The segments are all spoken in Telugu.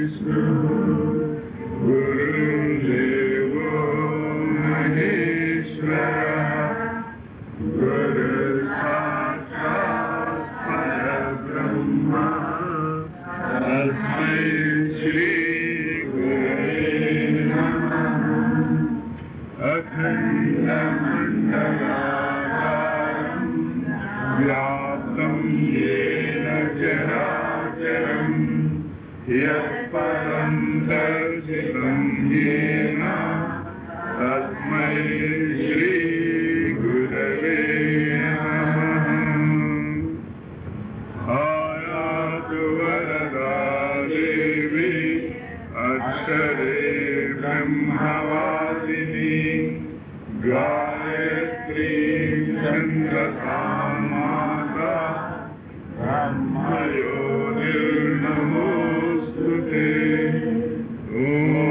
गुरुदेवो महेश्वरः गुरु साक्षात् परब्रह्म तस्मै श्रीगुरवे नमः अखण्डमण्डलाकारम् व्याप्तं येन चराचरम् यत्परं दर्शितं येन तस्मै श्रीगुरवे नमः आयातु वरदा देवी अक्षरे ब्रह्मवासिनी गायत्री चन्द्रसा माता ब्रह्मयो निर्नमोऽस्तु ते ॐ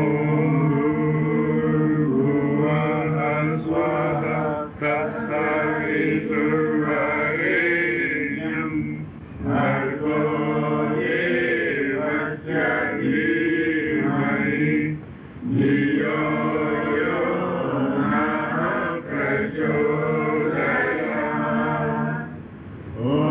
भूर्भुवः स्वः तत्सवितुर्वरेण्यम् भर्गो देवस्य धीमहि धियो यो नः प्रचोदयात्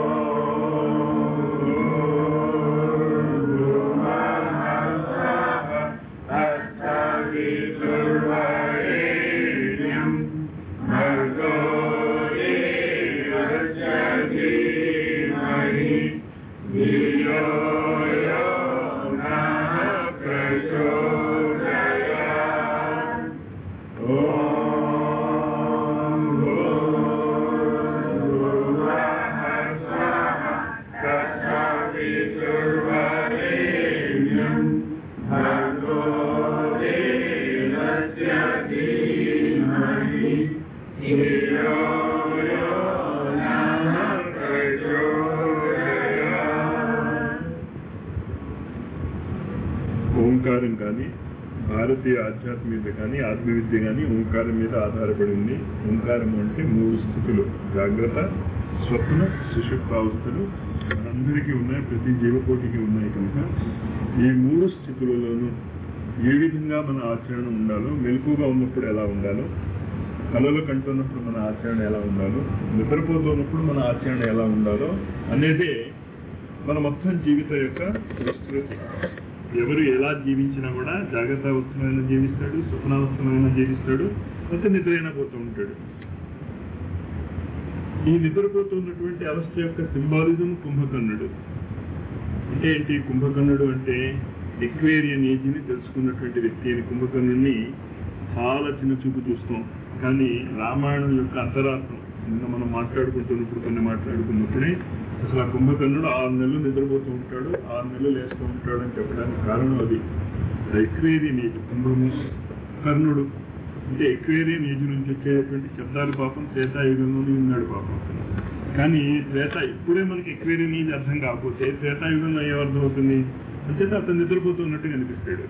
ఓంకారం కానీ భారతీయ ఆధ్యాత్మికత కానీ ఆత్మవిద్య కానీ ఓంకారం మీద ఆధారపడి ఉంది ఓంకారం అంటే మూడు స్థితులు జాగ్రత్త స్వప్న సుషుప్తావస్థలు అందరికీ ఉన్నాయి ప్రతి జీవకోటికి ఉన్నాయి కనుక ఈ మూడు స్థితులలోనూ ఏ విధంగా మన ఆచరణ ఉండాలో మెలకుగా ఉన్నప్పుడు ఎలా ఉండాలో కళలు కంటున్నప్పుడు మన ఆచరణ ఎలా ఉండాలో నిద్రపోతున్నప్పుడు మన ఆచరణ ఎలా ఉండాలో అనేదే మన మొత్తం జీవితం యొక్క విస్తృతి ఎవరు ఎలా జీవించినా కూడా జాగ్రత్త అవస్థలైనా జీవిస్తాడు స్వప్నావస్థలైనా జీవిస్తాడు లేకపోతే నిద్రైనా పోతూ ఉంటాడు ఈ నిద్రపోతున్నటువంటి అవస్థ యొక్క సింబాలిజం కుంభకర్ణుడు అంటే ఏంటి కుంభకర్ణుడు అంటే ఎక్వేరియన్ ఏజ్ ని తెలుసుకున్నటువంటి వ్యక్తి అని కుంభకర్ణుడిని చాలా చిన్న చూపు చూస్తాం కానీ రామాయణం యొక్క అంతరార్థం నిన్న మనం మాట్లాడుకుంటున్నప్పుడు కొన్ని మాట్లాడుకున్నప్పుడే అసలు ఆ కుంభకర్ణుడు ఆరు నెలలు నిద్రపోతూ ఉంటాడు ఆరు నెలలు లేస్తూ ఉంటాడు అని చెప్పడానికి కారణం అది ఎక్వేరియన్ ఏజ్ కుంభము కర్ణుడు అంటే ఎక్వేరియన్ ఏజ్ నుంచి వచ్చేటువంటి శబ్దాలు పాపం త్రేతాయుగంలోనే ఉన్నాడు పాపం కానీ త్రేత ఇప్పుడే మనకి ఎక్వేరియన్ ఏజ్ అర్థం కాకపోతే త్రేతాయుగంలో ఏ అర్థం అవుతుంది అంచేత అతను నిద్రపోతున్నట్టు కనిపిస్తాడు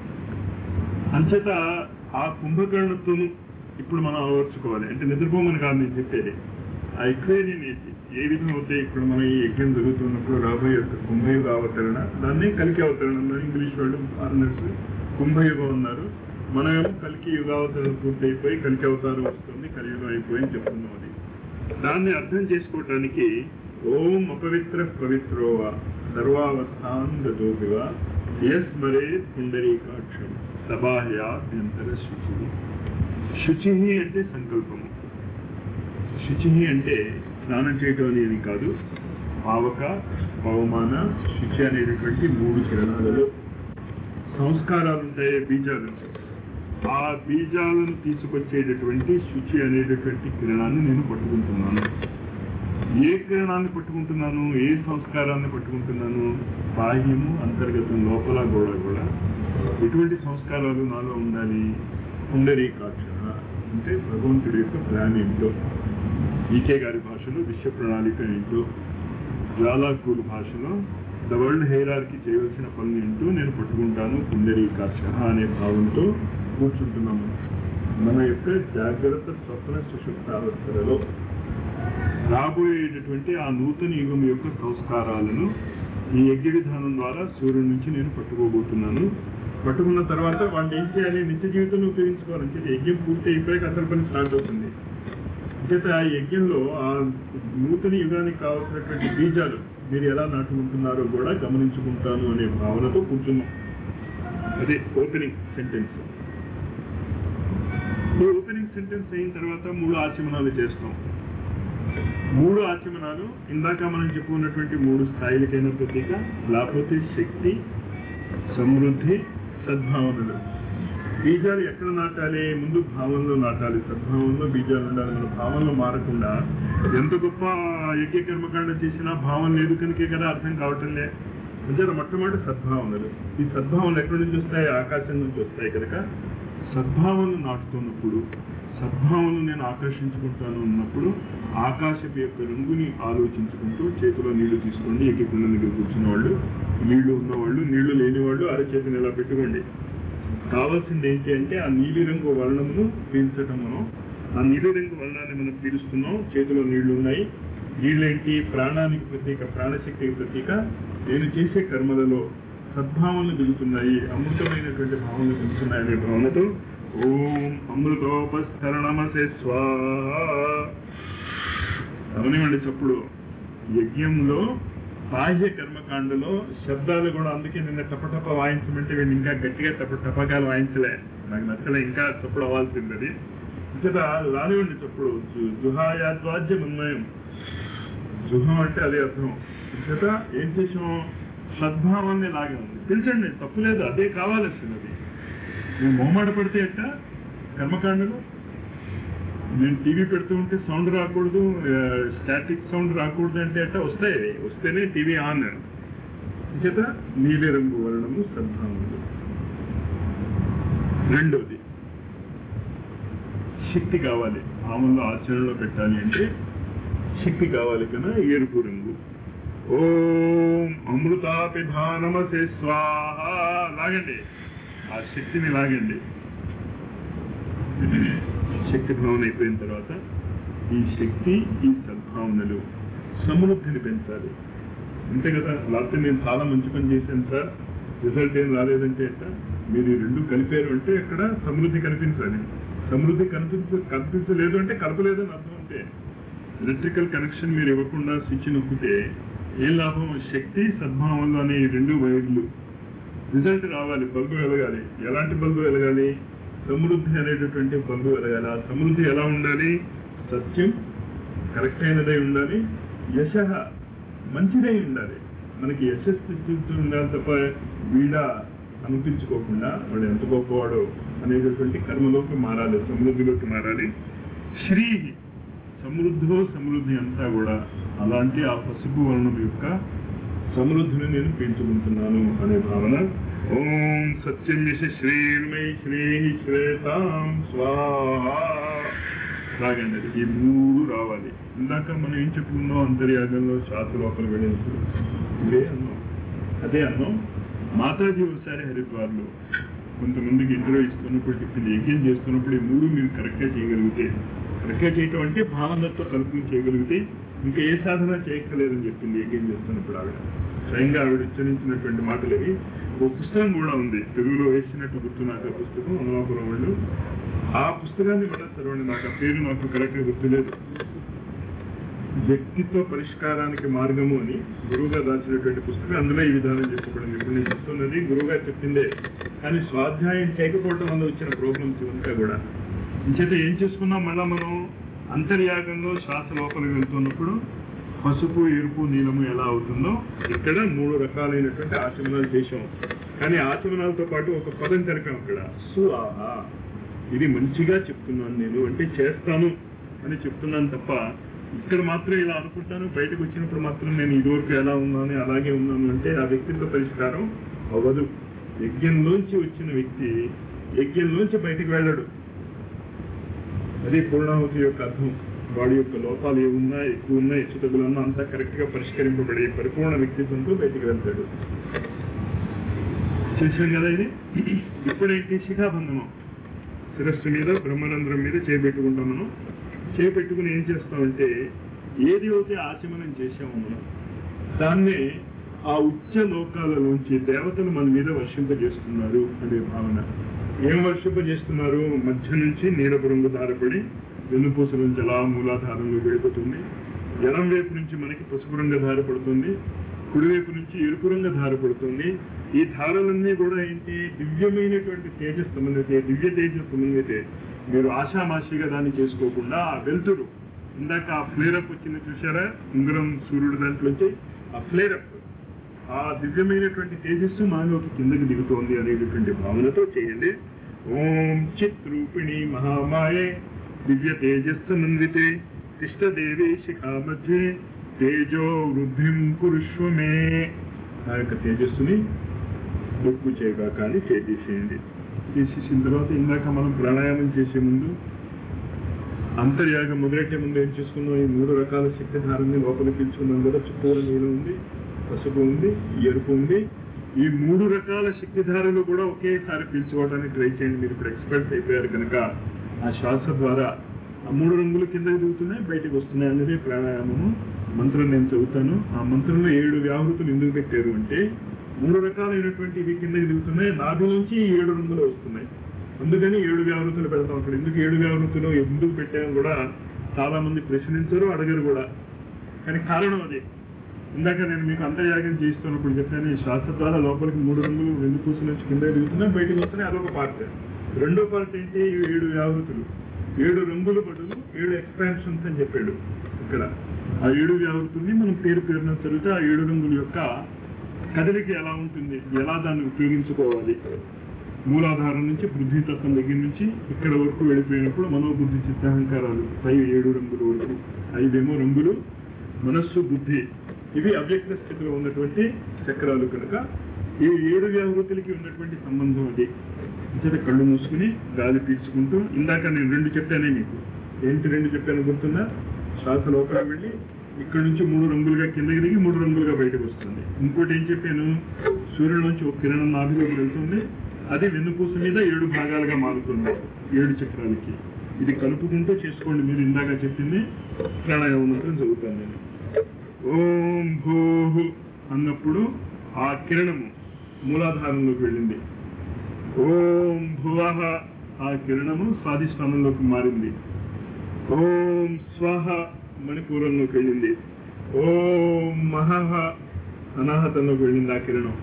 అంచేత ఆ కుంభకర్ణత్వము ఇప్పుడు మనం అలవర్చుకోవాలి అంటే నిద్రపోమని కాదు నేను చెప్పేది ఆ ఎక్వేరియన్ ఏజ్ ఏ విధంగా అవుతాయి ఇప్పుడు మనం ఈ యజ్ఞం జరుగుతున్నప్పుడు రాబోయే యొక్క కుంభయుగ అవతరణ దాన్ని కలికి అవతరణ అన్నారు ఇంగ్లీష్ వాళ్ళు ఫారినర్స్ కుంభయుగం అన్నారు మనమేమో కలికి యుగావతరణ పూర్తయిపోయి కలికి అవతారం వస్తుంది కలియుగం అయిపోయి అని చెప్తున్నాం అది దాన్ని అర్థం చేసుకోవటానికి ఓం అపవిత్ర పవిత్రోవా సర్వావస్థాంగతోపివా ఎస్ మరే పుండరీకాక్షం సబాహ్యాభ్యంతర శుచి శుచి అంటే సంకల్పము శుచి అంటే స్నానం చేయటం అనేది కాదు పావక పవమాన శుచి అనేటటువంటి మూడు కిరణాలలో సంస్కారాలు ఉంటాయి బీజాలు ఆ బీజాలను తీసుకొచ్చేటటువంటి శుచి అనేటటువంటి కిరణాన్ని నేను పట్టుకుంటున్నాను ఏ కిరణాన్ని పట్టుకుంటున్నాను ఏ సంస్కారాన్ని పట్టుకుంటున్నాను బాహ్యము అంతర్గతం లోపల కూడా కూడా ఎటువంటి సంస్కారాలు నాలో ఉండాలి పుండరీకాక్ష అంటే భగవంతుడి యొక్క ప్లాన్ ఏంటో ఈకే గారి భాషలో విశ్వ ప్రణాళిక ఏంటో జ్వాలాకూల్ భాషలో ద వరల్డ్ హెయిరార్కి చేయవలసిన పనులు ఏంటో నేను పట్టుకుంటాను పుండరీకాక్ష అనే భావంతో కూర్చుంటున్నాము మన యొక్క జాగ్రత్త స్వప్న సుషుప్తావస్థలలో రాబోయేటటువంటి ఆ నూతన యుగం యొక్క సంస్కారాలను ఈ యజ్ఞ విధానం ద్వారా సూర్యుడి నుంచి నేను పట్టుకోబోతున్నాను పట్టుకున్న తర్వాత వాళ్ళు ఏం చేయాలి నిత్య జీవితంలో ఉపయోగించుకోవాలంటే యజ్ఞం పూర్తి అయిపోయాక అసలు పని స్టార్ట్ అవుతుంది అంచేత ఆ యజ్ఞంలో ఆ నూతన యుగానికి కావాల్సినటువంటి బీజాలు మీరు ఎలా నాటుకుంటున్నారో కూడా గమనించుకుంటాను అనే భావనతో కూర్చున్నాం అదే ఓపెనింగ్ సెంటెన్స్ ఈ ఓపెనింగ్ సెంటెన్స్ అయిన తర్వాత మూడు ఆచమనాలు చేస్తాం మూడు ఆచమనాలు ఇందాక మనం చెప్పుకున్నటువంటి మూడు స్థాయిలకైన ప్రతీక లేకపోతే శక్తి సమృద్ధి సద్భావనలు బీజాలు ఎక్కడ నాటాలి ముందు భావంలో నాటాలి సద్భావంలో బీజాలు ఉండాలి మన భావంలో మారకుండా ఎంత గొప్ప యజ్ఞ కర్మకాండ చేసినా భావం లేదు కనుకే కదా అర్థం కావటం లే నిజాలు మొట్టమొదటి సద్భావనలు ఈ సద్భావనలు ఎక్కడి నుంచి వస్తాయి ఆకాశం నుంచి వస్తాయి కనుక సద్భావనలు నాటుతున్నప్పుడు సద్భావనలు నేను ఆకర్షించుకుంటాను అన్నప్పుడు ఆకాశపు యొక్క రంగుని ఆలోచించుకుంటూ చేతిలో నీళ్లు తీసుకోండి ఎక్కకుండా దగ్గర కూర్చున్న వాళ్ళు నీళ్లు ఉన్నవాళ్ళు నీళ్లు లేని వాళ్ళు అరచేతిని ఇలా పెట్టుకోండి కావాల్సింది ఏంటి అంటే ఆ నీలి రంగు వర్ణమును పీల్చటం మనం ఆ నీలి రంగు వర్ణాన్ని మనం పీలుస్తున్నాం చేతిలో నీళ్లు ఉన్నాయి నీళ్ళేంటి ప్రాణానికి ప్రతీక ప్రాణశక్తికి ప్రతీక నేను చేసే కర్మలలో సద్భావనలు దిగుతున్నాయి అమృతమైనటువంటి భావనలు దిగుతున్నాయి అనే భావనతో ఓం అమృతోపస్తరణమసే స్వాహ గమనివ్వండి చప్పుడు యజ్ఞంలో బాహ్య కర్మకాండలో శబ్దాలు కూడా అందుకే నిన్న టపటప వాయించమంటే వీళ్ళు ఇంకా గట్టిగా టప టపకాలు వాయించలే నాకు నచ్చలే ఇంకా చప్పుడు అవ్వాల్సింది అది ఇచ్చట రానివ్వండి చప్పుడు జుహాయాద్వాద్యం ఉన్మయం జుహం అంటే అదే అర్థం ఇచ్చట ఏం చేసాం సద్భావాన్ని లాగే ఉంది పిలిచండి తప్పులేదు అదే కావాల్సినది నేను మొహమాట పడితే ఎట్ట కర్మకాండలో నేను టీవీ పెడుతూ ఉంటే సౌండ్ రాకూడదు స్టాటిక్ సౌండ్ రాకూడదు అంటే అట్ట వస్తాయి అవి. వస్తేనే టీవీ ఆన్ చేత నీలి రంగు వర్ణము సద్భావములు రెండోది శక్తి కావాలి భావంలో ఆచరణలో పెట్టాలి అంటే శక్తి కావాలి కదా ఎరుపు రంగు ఓం అమృతాపిధానమసే స్వాహ లాగండి ఆ శక్తిని లాగండి శక్తి భావన అయిపోయిన తర్వాత ఈ శక్తి ఈ సద్భావనలు సమృద్ధిని పెంచాలి అంతే కదా లేకపోతే నేను చాలా మంచి పని చేశాను సార్ రిజల్ట్ ఏం రాలేదంటే ఎట్లా మీరు ఈ రెండు కలిపారు అంటే ఇక్కడ సమృద్ధి కనిపించాలి సమృద్ధి కనిపించ కనిపించలేదు అంటే కలపలేదని అర్థం అంటే ఎలక్ట్రికల్ కనెక్షన్ మీరు ఇవ్వకుండా స్విచ్ నొక్కితే ఏం లాభం శక్తి సద్భావంలో అనే ఈ రెండు వైర్లు రిజల్ట్ రావాలి బల్బు వెలగాలి ఎలాంటి బల్బు వెలగాలి సమృద్ధి అనేటటువంటి బల్బు వెలగాలి ఆ సమృద్ధి ఎలా ఉండాలి సత్యం కరెక్ట్ అయినదై ఉండాలి యశ మంచిదై ఉండాలి మనకి యశస్సు చూస్తూ ఉండాలి తప్ప వీడ అనిపించుకోకుండా వాడు ఎంత గొప్పవాడో అనేటటువంటి కర్మలోకి మారాలి సమృద్ధిలోకి మారాలి శ్రీ సమృద్ధో సమృద్ధి అంతా కూడా అలాంటి ఆ పసుపు వర్ణం యొక్క సమృద్ధిని నేను పెంచుకుంటున్నాను అనే భావన ఓం సత్యం యశ శ్రీర్మై శ్రీ శ్రేతాం స్వాహ రాగండి అది. ఈ మూడు రావాలి ఇందాక మనం ఏం చెప్పుకున్నాం అంతర్యాగంలో శ్వాస లోపల వెళ్ళేసి ఇదే అన్నాం అదే అన్నాం మాతాజీ ఒకసారి హరిద్వార్లో కొంతమందికి ఇంటర్వ్యూ ఇస్తున్నప్పుడు చెప్పింది యజ్ఞం చేస్తున్నప్పుడు ఈ మూడు మీరు కరెక్ట్గా చేయగలిగితే కరెక్ట్గా చేయటం అంటే భావనతో కలుపుని చేయగలిగితే ఇంకా ఏ సాధన చేయక్కర్లేదని చెప్పింది యజ్ఞం చేస్తున్నప్పుడు ఆవిడ స్వయంగా ఆవిడ ఉచ్చరించినటువంటి మాటలు ఇవి ఓ పుస్తకం కూడా ఉంది తెలుగులో వేసినట్టు గుర్తు నాకు ఆ పుస్తకం అమలాపురం వాళ్ళు ఆ పుస్తకాన్ని కూడా చదవండి నాకు ఆ పేరు నాకు కరెక్ట్గా గుర్తులేదు వ్యక్తిత్వ పరిష్కారానికి మార్గము అని గురువుగా దాచినటువంటి పుస్తకం అందులో ఈ విధానం చెప్పబడింది ఇప్పుడు నేను చెప్తున్నది గురువుగా చెప్పిందే కానీ స్వాధ్యాయం చేయకపోవడం వల్ల వచ్చిన ప్రోగ్రామ్స్ ఇవంతా కూడా ఇంచేత ఏం చేసుకున్నాం మళ్ళా మనం అంతర్యాగంలో శ్వాస లోపలికి వెళ్తున్నప్పుడు పసుపు ఎరుపు నీలము ఎలా అవుతుందో ఇక్కడ మూడు రకాలైనటువంటి ఆచమనాలు చేశాం కానీ ఆచమనాలతో పాటు ఒక పదం కలిపాం అక్కడ సురాహ ఇది మంచిగా చెప్తున్నాను నేను అంటే చేస్తాను అని చెప్తున్నాను తప్ప ఇక్కడ మాత్రం ఇలా అనుకుంటాను బయటకు వచ్చినప్పుడు మాత్రం నేను ఇదివరకు ఎలా ఉన్నాను అలాగే ఉన్నాను అంటే ఆ వ్యక్తిత్వ పరిష్కారం అవ్వదు యజ్ఞంలోంచి వచ్చిన వ్యక్తి యజ్ఞంలోంచి బయటికి వెళ్ళడు అది పూర్ణాహుతి యొక్క అర్థం వాడి యొక్క లోపాలు ఏమున్నా ఎక్కువ ఉన్నా హెచ్చు తగ్గులున్నా అంతా కరెక్ట్ గా పరిష్కరింపబడి పరిపూర్ణ వ్యక్తిత్వంతో బయటికి వెళ్తాడు చేశాం కదా ఇది ఇప్పుడేంటి శిఖాబంధనం శిరస్సు మీద బ్రహ్మరంధ్రం మీద చేపెట్టుకుంటాం మనం చేపెట్టుకుని ఏం చేస్తామంటే ఏది అయితే ఆచమనం చేసామో మనం దాన్నే ఆ ఉచ్చ లోకాలలోంచి దేవతలు మన మీద వర్షింపజేస్తున్నారు అనే భావన ఏం వర్షింపజేస్తున్నారు మధ్య నుంచి నీలపు రంగు ధారపడి వెన్నుపూస నుంచి అలా మూలాధారంలో వెళ్ళిపోతుంది ఎడం వైపు నుంచి మనకి పసుపు రంగు ధారపడుతుంది కుడివైపు నుంచి ఎరుపు రంగు ధారపడుతుంది ఈ ధారలన్నీ కూడా ఏంటి దివ్యమైనటువంటి తేజస్ సంబంధితే దివ్య తేజస్ సంబంధితే మీరు ఆషామాషిగా దాన్ని చేసుకోకుండా ఆ వెలుతురు ఇందాక ఆ ఫ్లేరప్ వచ్చింది చూసారా ఉంగరం సూర్యుడు దాంట్లోంచి ఆ ఫ్లేరప్ ఆ దివ్యమైనటువంటి తేజస్సు మానవుకి కిందకి దిగుతోంది అనేటటువంటి భావనతో చేయండి ఓం చిత్ రూపిణి మహామాయే దివ్య తేజస్సు నందితే తిష్టదేవి శిఖా మధ్యే తేజో వృద్ధిం కురుష్వ మే ఆ యొక్క తేజస్సుని ఎక్కువ చేయగా కానీ చేసేసేయండి చేసేసిన తర్వాత ఇందాక మనం ప్రాణాయామం చేసే ముందు అంతర్యాగం మొదలెట్టే ముందు ఏం చేసుకున్నాం ఈ మూడు రకాల శక్తి ధారాన్ని లోపల పీల్చుకున్నాం కదా చుట్టూరు నీళ్ళు ఉంది పసుపు ఉంది ఎరుపు ఉంది ఈ మూడు రకాల శక్తి ధారలు కూడా ఒకేసారి పీల్చుకోవడానికి ట్రై చేయండి మీరు ఇప్పుడు ఎక్స్పర్ట్ అయిపోయారు కనుక ఆ శ్వాస ద్వారా ఆ మూడు రంగులు కిందకి దిగుతున్నాయి బయటకు వస్తున్నాయి అనేది ప్రాణాయామము మంత్రం నేను చదువుతాను ఆ మంత్రంలో ఏడు వ్యాహృతులు ఎందుకు పెట్టారు అంటే మూడు రకాలైనటువంటి ఇవి కిందకి దిగుతున్నాయి నాభి నుంచి ఈ ఏడు రంగులు వస్తున్నాయి అందుకని ఏడు వ్యావృతులు పెడతాం అక్కడ ఎందుకు ఏడు వ్యావృతులు ఎందుకు పెట్టామని కూడా చాలా మంది ప్రశ్నించరు అడగరు కూడా కానీ కారణం అది ఇందాక నేను మీకు అంతర్యాగం చేస్తున్నప్పుడు చెప్పాను ఈ శ్వాస ద్వారా లోపలికి మూడు రంగులు రెండు పూసల నుంచి కింద దిగుతున్నాయి బయటకు వస్తున్నాయి అదొక పార్ట్ రెండో పార్ట్ ఏంటి ఈ ఏడు వ్యావృతులు ఏడు రంగుల బదులు ఏడు ఎక్స్పాన్షన్స్ అని చెప్పాడు ఇక్కడ ఆ ఏడు వ్యావృతుల్ని మనం పేరు పేరున చదివితే ఆ ఏడు రంగుల యొక్క కదలిక ఎలా ఉంటుంది ఎలా దాన్ని ఉపయోగించుకోవాలి మూలాధారం నుంచి పృథ్వీ తత్వం దగ్గర నుంచి ఇక్కడ వరకు వెళ్ళిపోయినప్పుడు మనోబుద్ధి చిత్తాహంకారాలు పై ఏడు రంగుల వరకు ఐదేమో రంగులు మనస్సు బుద్ధి ఇవి అవ్యక్త స్థితిలో ఉన్నటువంటి చక్రాలు కనుక ఈ ఏడు వ్యావృతులకి ఉన్నటువంటి సంబంధం అది అంచేత కళ్ళు మూసుకుని గాలి పీల్చుకుంటూ ఇందాక నేను రెండు చెప్పానే మీకు ఏంటి రెండు చెప్పాను గుర్తుందా శ్వాస లోపల వెళ్ళి ఇక్కడ నుంచి మూడు రంగులుగా కిందకి దిగి మూడు రంగులుగా బయటకు వస్తుంది ఇంకోటి ఏం చెప్పాను సూర్యుడు నుంచి ఒక కిరణం నాభిలోకి వెళ్తుంది అది వెన్నుపూస మీద ఏడు భాగాలుగా మారుతుంది ఏడు చక్రాలకి ఇది కలుపుకుంటూ చేసుకోండి మీరు ఇందాక చెప్పింది ప్రాణాయామ మంత్రం చదువుతాను నేను ఓం భూహు అన్నప్పుడు ఆ కిరణము మూలాధారంలోకి వెళ్ళింది ఓం భువః ఆ కిరణము స్వాధిష్టానంలోకి మారింది ఓం స్వహ మణిపూరంలోకి వెళ్ళింది ఓం మహః అనాహతంలోకి వెళ్ళింది ఆ కిరణం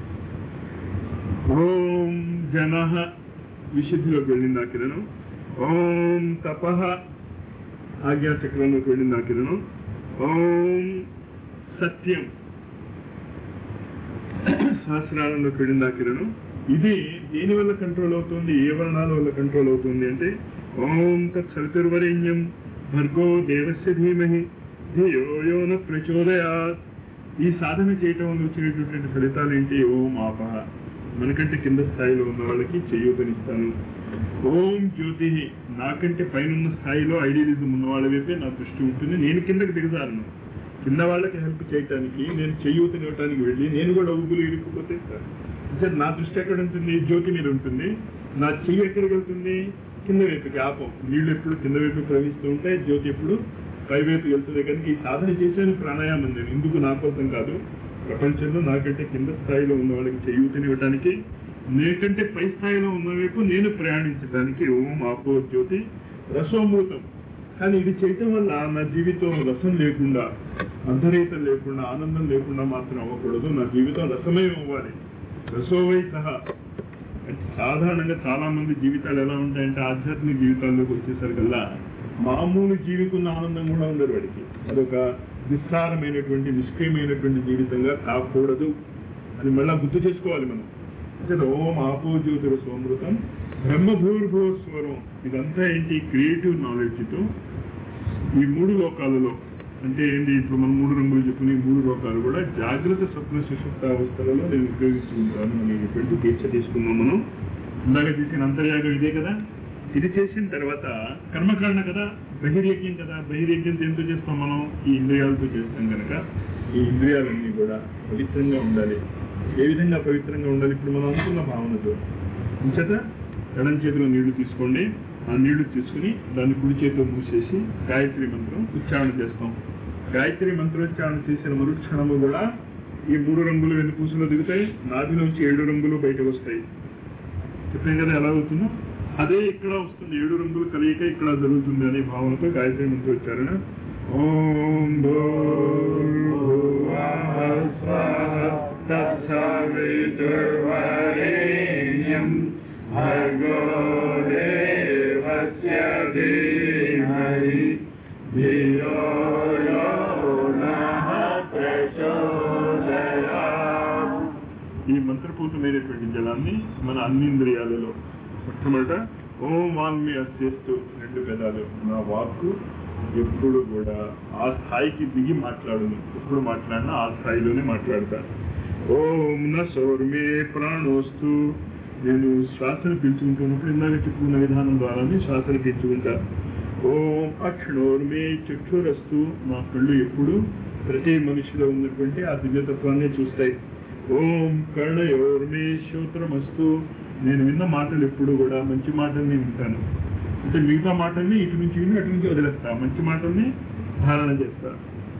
ఓం జనః విశుద్ధిలోకి వెళ్ళింది ఆ కిరణం ఓం తపః ఆజ్ఞాచక్రంలోకి వెళ్ళింది ఆ కిరణం ఓం సత్యం సహస్రాలంలోకి వెళ్ళింది ఆ కిరణం ఇది దేని వల్ల కంట్రోల్ అవుతుంది ఏ వర్ణాల వల్ల కంట్రోల్ అవుతుంది అంటే ఓం తత్ సవితుర్వరేణ్యం భర్గో దేవస్య ధీమహి ధియో యో న ప్రచోదయాత్ ఈ సాధన చేయటం వల్ల వచ్చేటటువంటి ఫలితాలు ఏంటి ఓం ఆపహ మనకంటే కింద స్థాయిలో ఉన్న వాళ్ళకి చేయూతనిస్తాను ఓం జ్యోతి నాకంటే పైన స్థాయిలో ఐడియలిజం ఉన్న వాళ్ళ వైపే నా దృష్టి ఉంటుంది నేను కిందకి దిగజారను కింద వాళ్ళకి హెల్ప్ చేయటానికి నేను చేయూతనివ్వటానికి వెళ్ళి నేను కూడా ఉబ్బులు ఇరుక్కుపోతే సార్ నా దృష్టి ఎక్కడ ఉంటుంది జ్యోతి మీద ఉంటుంది నా చెయ్యి ఎక్కడికి వెళ్తుంది కింద వైపుకి ఆపం నీళ్లు ఎప్పుడు కింద వైపు ప్రవహిస్తూ ఉంటాయి జ్యోతి ఎప్పుడు పై వైపు వెళ్తుంది కనుక ఈ సాధన చేసేది ప్రాణాయామం నేను ఇందుకు నా కోసం కాదు ప్రపంచంలో నాకంటే కింద స్థాయిలో ఉన్న వాళ్ళకి చేయూతనివ్వటానికి నేకంటే పై స్థాయిలో ఉన్న వైపు నేను ప్రయాణించడానికి ఓం ఆపో జ్యోతి రసోమృతం కానీ ఇది చేయటం వల్ల నా జీవితం రసం లేకుండా అర్ధరహితం లేకుండా ఆనందం లేకుండా మాత్రం అవ్వకూడదు నా జీవితం రసమయం అవ్వాలి రసోవై సహా అంటే సాధారణంగా చాలా మంది జీవితాలు ఎలా ఉంటాయంటే ఆధ్యాత్మిక జీవితాల్లోకి వచ్చేసరికల్లా మామూలు జీవితం ఆనందం కూడా ఉండదు వాడికి అదొక నిస్సారమైనటువంటి నిష్క్రియమైనటువంటి జీవితంగా కాకూడదు అని మళ్ళా గుర్తు చేసుకోవాలి మనం అంటే ఓం ఆపో జ్యోతిర సోమృతం బ్రహ్మభూర్భువ స్వరం ఇదంతా ఏంటి క్రియేటివ్ నాలెడ్జ్తో ఈ మూడు లోకాలలో అంటే ఏంటి ఇప్పుడు మనం మూడు రంగులు చెప్పుకునే ఈ మూడు లోకాలు కూడా జాగ్రత్త స్వప్న సుషుప్త అవస్థలలో నేను ఉపయోగిస్తుంటాను అనేటువంటి దీక్ష తీసుకున్నాం మనం ఇందాక చేసిన అంతర్యాగం ఇదే కదా ఇది చేసిన తర్వాత కర్మకాండ కదా బహిర్యజ్ఞం కదా బహిర్యజ్ఞం దేంతో చేస్తాం మనం ఈ ఇంద్రియాలతో చేస్తాం కనుక ఈ ఇంద్రియాలన్నీ కూడా పవిత్రంగా ఉండాలి ఏ విధంగా పవిత్రంగా ఉండాలి ఇప్పుడు మనం అనుకున్న భావనతో ఇంచేత ఎడం చేతిలో నీళ్లు తీసుకోండి ఆ నీళ్లు తీసుకుని దాన్ని కుడి చేతిలో మూసేసి గాయత్రి మంత్రం ఉచ్చారణ చేస్తాం గాయత్రి మంత్రోచ్చారణ చేసిన మరుక్షణము కూడా ఈ మూడు రంగులు వెన్నుపూసలో దిగుతాయి నాభిలోంచి ఏడు రంగులు బయటకు వస్తాయి చెప్పాం కదా ఎలా అవుతుందో అదే ఇక్కడ వస్తుంది ఏడు రంగులు కలియక ఇక్కడ జరుగుతుంది అనే భావనతో గాయత్రి మంత్రి వచ్చారు ఓం భూర్భువః స్వః తత్సవితుర్వరేణ్యం భర్గో దేవస్య ధీమహి ధియో యో నః ప్రచోదయాత్ ఈ మంత్రపూతమైనటువంటి జలాన్ని మన అన్ని ఇంద్రియాలలో మొట్టమొదట ఓం వాల్మి అస్యస్తు రెండు పెదాలు నా వాక్కు ఎప్పుడు కూడా ఆ స్థాయికి దిగి మాట్లాడును ఎప్పుడు మాట్లాడినా ఆ స్థాయిలోనే మాట్లాడతా ఓం న సౌర్మే ప్రాణోస్తు నేను శ్వాసను పీల్చుకుంటున్నప్పుడు ఇందాక చెప్పుకున్న విధానం ద్వారానే శ్వాసను పీల్చుకుంటా ఓం అక్షణోర్మే చక్షురస్తు మా కళ్ళు ఎప్పుడు ప్రతి మనిషిలో ఉన్నటువంటి ఆ దివ్యతత్వాన్ని చూస్తాయి ఓం కర్ణయోర్మే శ్రోత్రమస్తు నేను విన్న మాటలు ఎప్పుడు కూడా మంచి మాటల్ని వింటాను అంటే మిగతా మాటల్ని ఇటు నుంచి విని అటు నుంచి వదిలేస్తా మంచి మాటల్ని ధారణ చేస్తా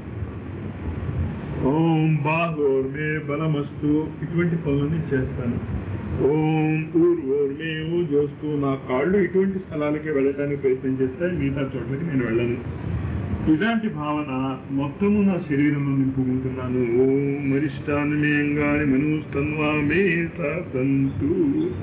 ఓం బాహోర్మే బలమస్తు ఇటువంటి పనులని చేస్తాను ఓం ఊర్వోర్మే ఊజోస్తూ నా కాళ్ళు ఇటువంటి స్థలాలకి వెళ్ళడానికి ప్రయత్నం చేస్తాయి మిగతా చోట్లకి నేను వెళ్ళను ఇలాంటి భావన మొత్తము నా శరీరంలో నింపుకుంటున్నాను ఓం మరిష్టాన్ని మేంగాని మనుస్తన్వా మే సంతు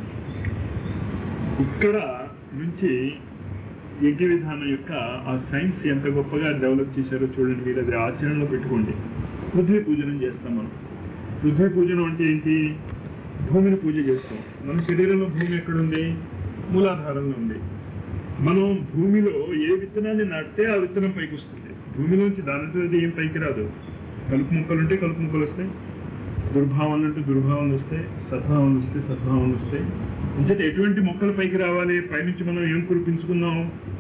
ఇక్కడ నుంచి యజ్ఞ విధానం యొక్క ఆ సైన్స్ ఎంత గొప్పగా డెవలప్ చేశారో చూడండి మీరు అది ఆచరణలో పెట్టుకోండి పృథ్వీ పూజనం చేస్తాం మనం పృథ్వీ పూజనం అంటే ఏంటి భూమిని పూజ చేస్తాం మన శరీరంలో భూమి ఎక్కడుంది మూలాధారంలో ఉంది మనం భూమిలో ఏ విత్తనాన్ని నాటితే ఆ విత్తనం పైకి వస్తుంది భూమిలోంచి దానితో అది ఏం పైకి రాదు కలుపు ముక్కలు ఉంటే కలుపు ముక్కలు వస్తాయి దుర్భావనలు అంటే దుర్భావనలు వస్తాయి సద్భావనలు వస్తే సద్భావనలు వస్తాయి అంటే ఎటువంటి మొక్కలు పైకి రావాలి పైనుంచి మనం ఏం కురిపించుకున్నాం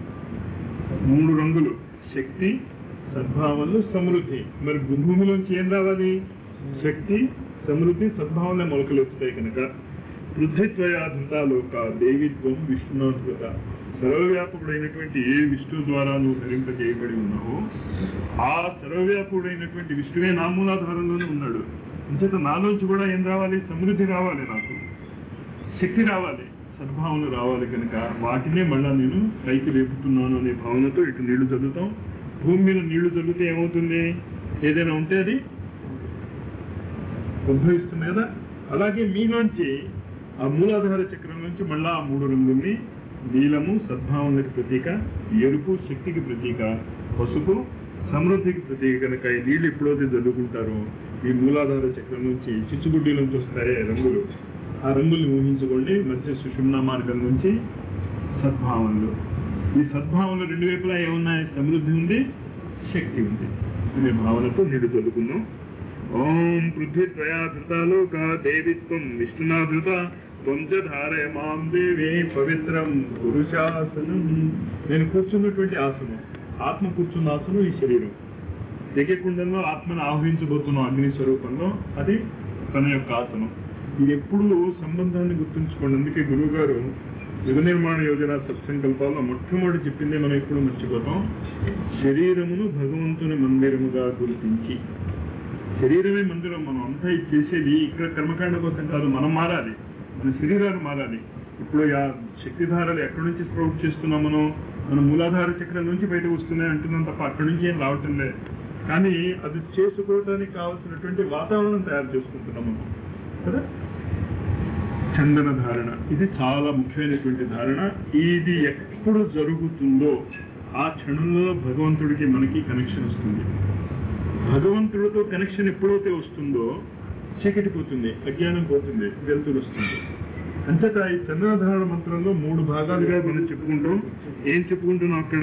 మూడు రంగులు శక్తి సద్భావనలు సమృద్ధి మరి భూమిలోంచి ఏం రావాలి శక్తి సమృద్ధి సద్భావన మొలకలు వస్తాయి కనుక పృథ్వీత్వయాధృతాలోక దేవిత్వం విష్ణునాథృత సర్వవ్యాపకుడైనటువంటి ఏ విష్ణు ద్వారా నువ్వు ధరింపజేయబడి ఉన్నావో ఆ సర్వవ్యాపకుడైనటువంటి విష్ణువే నా మూలాధారంలోనే ఉన్నాడు అంచేత నాలోంచి కూడా ఏం రావాలి సమృద్ధి రావాలి నాకు శక్తి రావాలి సద్భావన రావాలి కనుక వాటినే మళ్ళా నేను పైకి లేపుతున్నాను అనే భావనతో ఇటు నీళ్లు చల్లుతాం భూమి మీద నీళ్లు చల్లితే ఏమవుతుంది ఏదైనా ఉంటే అది ఉద్భవిస్తుంది కదా అలాగే మీలోంచి ఆ మూలాధార చక్రం నుంచి మళ్ళా ఆ మూడు రంగుల్ని నీలము సద్భావనకి ప్రతీక ఎరుపు శక్తికి ప్రతీక పసుపు సమృద్ధికి ప్రతీక కనుక ఈ నీళ్లు ఎప్పుడైతే చదువుకుంటారో ఈ మూలాధార చక్రం నుంచి చిచ్చుబుడ్డి నుంచి వస్తాయే రంగులు ఆ రంగుల్ని ఊహించుకోండి మధ్య సుషుమ్న మార్గం నుంచి సద్భావనలు ఈ సద్భావనలు రెండు వైపులా ఏమున్నాయి సమృద్ధి ఉంది శక్తి ఉంది అనే భావనతో నీళ్లు చదువుకున్నాం ఓం పృథ్వీ త్వయా ధృతాలోక దేవిత్వం విష్ణునాధృత త్వంచ ధారయ మాం దేవి పవిత్రం పురుషాసనం నేను కూర్చున్నటువంటి ఆసనం ఆత్మ కూర్చున్న ఆసనం ఈ శరీరం యజ్ఞకుండంలో ఆత్మను ఆహ్వానించబోతున్నాం అగ్ని స్వరూపంలో అది తన యొక్క ఆసనం ఇది ఎప్పుడు సంబంధాన్ని గుర్తుంచుకోండి అందుకే గురువు గారు యుగ నిర్మాణ యోజన సత్సంకల్పాల్లో మొట్టమొదటి చెప్పిందే మనం ఎప్పుడు మర్చిపోతాం శరీరమును భగవంతుని మందిరముగా గుర్తించి శరీరమే మందిరం మనం అంతా ఇది చేసేది ఇక్కడ కర్మకాండ కోసం కాదు మనం మారాలి మన శరీరాలు మారాలి ఇప్పుడు ఆ శక్తిధారలు ఎక్కడి నుంచి స్ప్రౌట్ చేస్తున్నాం మనం మన మూలాధార చక్రం నుంచి బయటకు వస్తున్నాయి అంటున్నాం తప్ప అక్కడి నుంచి ఏం రావటం లేదు కానీ అది చేసుకోవడానికి కావాల్సినటువంటి వాతావరణం తయారు చేసుకుంటున్నాం మనం కదా చందన ధారణ ఇది చాలా ముఖ్యమైనటువంటి ధారణ ఇది ఎప్పుడు జరుగుతుందో ఆ క్షణంలో భగవంతుడికి మనకి కనెక్షన్ వస్తుంది భగవంతుడితో కనెక్షన్ ఎప్పుడైతే వస్తుందో చీకటి పోతుంది అజ్ఞానం పోతుంది వెలుతురు వస్తుంది అంతటా ఈ చంద్రధారణ మంత్రంలో మూడు భాగాలుగా మనం చెప్పుకుంటాం ఏం చెప్పుకుంటున్నాం అక్కడ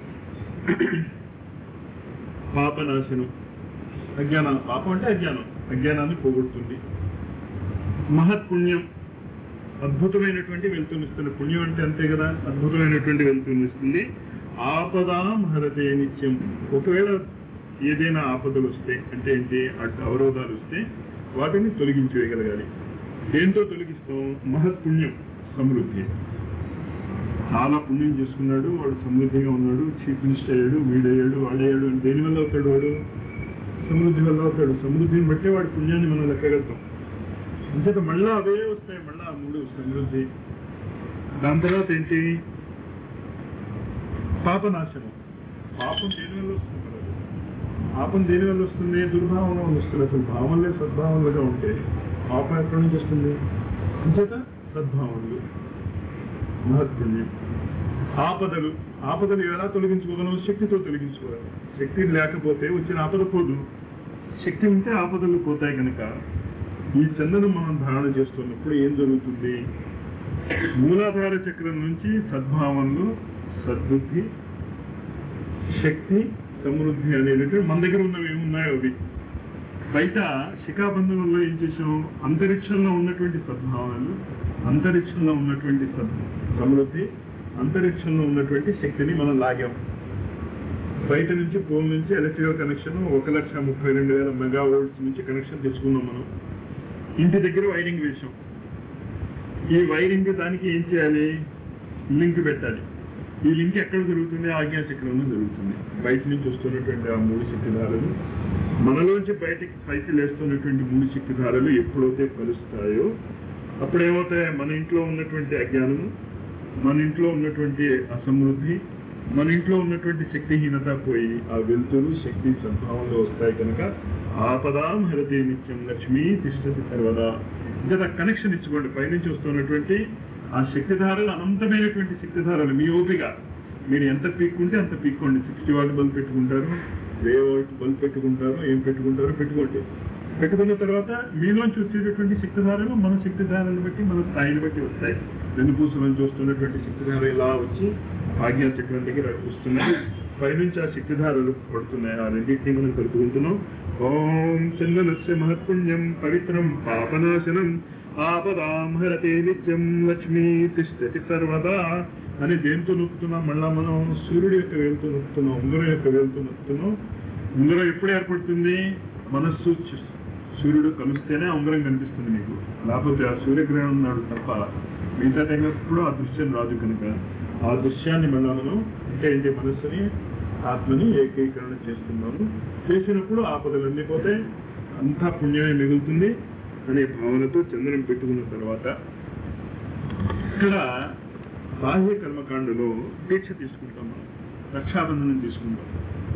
పాపనాశనం అజ్ఞానం పాపం అంటే అజ్ఞానం అజ్ఞానాన్ని పోగొడుతుంది మహత్పుణ్యం అద్భుతమైనటువంటి వెలుతునిస్తుంది పుణ్యం అంటే అంతే కదా అద్భుతమైనటువంటి వెలుతునిస్తుంది ఆపదాం హరతే నిత్యం ఒకవేళ ఏదైనా ఆపదలు వస్తే అంటే ఏంటి అడ్డు అవరోధాలు వస్తే వాటిని తొలగించి వేయగలగాలి దేంతో తొలగిస్తాం మహత్పుణ్యం సమృద్ధి చాలా పుణ్యం చేసుకున్నాడు వాడు సమృద్ధిగా ఉన్నాడు చీఫ్ మినిస్టర్ అయ్యాడు వీడయ్యాడు వాడయ్యాడు అని దేనివల్ల అవుతాడు వాడు సమృద్ధి వల్ల అవుతాడు సమృద్ధిని బట్టి వాడి పుణ్యాన్ని మనం లెక్కగలుగుతాం అంచేత మళ్ళా అవే వస్తాయి మళ్ళా ఆ మూడు సమృద్ధి దాని తర్వాత ఏంటి పాపనాశనం పాపం దేని వల్ల వస్తుంది మనకు? పాపం దేని వల్ల వస్తుంది దుర్భావన వల్ల వస్తుంది అసలు భావనలే సద్భావనలుగా ఉంటే పాపం ఎక్కడి నుంచి వస్తుంది అంచేత సద్భావనలు మహత్పుణ్యం ఆపదలు ఆపదలు ఎలా తొలగించుకోగలం శక్తితో తొలగించుకోవాలి శక్తి లేకపోతే వచ్చిన ఆపద పోదు శక్తి ఉంటే ఆపదలు పోతాయి కనుక ఈ చందనం మనం ధారణ చేస్తున్నప్పుడు ఏం జరుగుతుంది మూలాధార చక్రం నుంచి సద్భావనలు సద్బుద్ధి శక్తి సమృద్ధి అనేటువంటి మన దగ్గర ఉన్నవి ఏమున్నాయో అవి బయట శిఖాబంధనంలో ఏం చేసాం అంతరిక్షంలో ఉన్నటువంటి సద్భావనలు అంతరిక్షంలో ఉన్నటువంటి సద్ సమృద్ధి అంతరిక్షంలో ఉన్నటువంటి శక్తిని మనం లాగాం బయట నుంచి పోల్ నుంచి ఎలక్ట్రికల్ కనెక్షన్ ఒక లక్ష ముప్పై రెండు వేల మెగా వోల్ట్స్ నుంచి కనెక్షన్ తెచ్చుకున్నాం మనం ఇంటి దగ్గర వైరింగ్ వేసాం ఈ వైరింగ్ దానికి ఏం చేయాలి లింక్ పెట్టాలి ఈ లింక్ ఎక్కడ జరుగుతుంది ఆజ్ఞా చక్రంలో జరుగుతుంది బయట నుంచి వస్తున్నటువంటి ఆ మూడు శక్తిధారలు మనలోంచి బయటికి పైకి లేస్తున్నటువంటి మూడు శక్తిధారలు ఎప్పుడైతే కలుస్తాయో అప్పుడు ఏమవుతాయి మన ఇంట్లో ఉన్నటువంటి అజ్ఞానము మన ఇంట్లో ఉన్నటువంటి అసమృద్ధి మన ఇంట్లో ఉన్నటువంటి శక్తిహీనత పోయి ఆ వెలుతురు శక్తి సద్భావంలో వస్తాయి కనుక ఆపదాం హరతి నిత్యం లక్ష్మీ తిష్టతి సర్వదా ఇంకా కనెక్షన్ ఇచ్చుకోండి పైనుంచి వస్తున్నటువంటి ఆ శక్తిధారలు అనంతమైనటువంటి శక్తిధారలు మీ ఓపిక మీరు ఎంత పీక్కుంటే అంత పీక్కోండి సిక్స్టీ వాట్ బల్బ్ పెట్టుకుంటారు వే వాట్ బల్బ్ పెట్టుకుంటారు ఏం పెట్టుకుంటారో పెట్టుకోండి పెట్టుకున్న తర్వాత మీలోంచి వచ్చేటటువంటి శక్తిధారలు మన శక్తిధారలను బట్టి మన స్థాయిని బట్టి వస్తాయి వెన్నుపూసల నుంచి వస్తున్నటువంటి శక్తిధార ఇలా వచ్చి ఆజ్ఞా చక్రం దగ్గర వస్తున్నాయి పైనుంచి ఆ శక్తిధారలు పడుతున్నాయి ఆ రెండింటిని మనం కలుపుకుంటున్నాం ఓం చందనస్య మహత్పుణ్యం పవిత్రం పాపనాశనం ఆపదాం హరతే నిత్యం లక్ష్మీ తిష్టతి సర్వదా అని దేంతో నొక్కుతున్నాం మళ్ళా మనం సూర్యుడి యొక్క వేలుతో నొక్కుతున్నాం ఉంగరం యొక్క వేలుతో నొక్కుతున్నాం ఉంగరం ఎప్పుడు ఏర్పడుతుంది మనస్సు చు- సూర్యుడు కలిస్తేనే ఆ ఉంగరం కనిపిస్తుంది మీకు లేకపోతే ఆ సూర్యగ్రహణం ఉన్నాడు తప్ప మిగతా టైం ఎప్పుడు ఆ దృశ్యం రాదు కనుక ఆ దృశ్యాన్ని మళ్ళా మనం అంటే ఏంటి మనస్సుని ఆత్మని ఏకీకరణ చేస్తున్నాము చేసినప్పుడు ఆపదలన్నీ పోతే అంతా పుణ్యమే మిగులుతుంది అనే భావనతో చంద్రం పెట్టుకున్న తర్వాత ఇక్కడ బాహ్య కర్మకాండలో దీక్ష తీసుకుంటాం మనం రక్షాబంధనం తీసుకుంటాం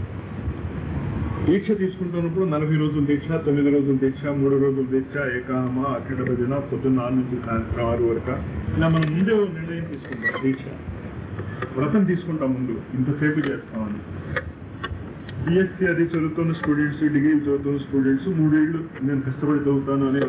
దీక్ష తీసుకుంటున్నప్పుడు నలభై రోజుల దీక్ష తొమ్మిది రోజుల దీక్ష మూడు రోజుల దీక్ష ఏకామ అఖండ భజన పొద్దున్న ఆరు నుంచి సాయంత్రం ఆరు వరకు ఇలా మనం ముందే ఓ నిర్ణయం తీసుకుంటాం దీక్ష వ్రతం తీసుకుంటాం ముందు ఇంతసేపు చేస్తామని బిఎస్సి అది చదువుతున్న స్టూడెంట్స్ డిగ్రీ చదువుతున్న స్టూడెంట్స్ మూడేళ్లు నేను కష్టపడి చదువుతాను అనే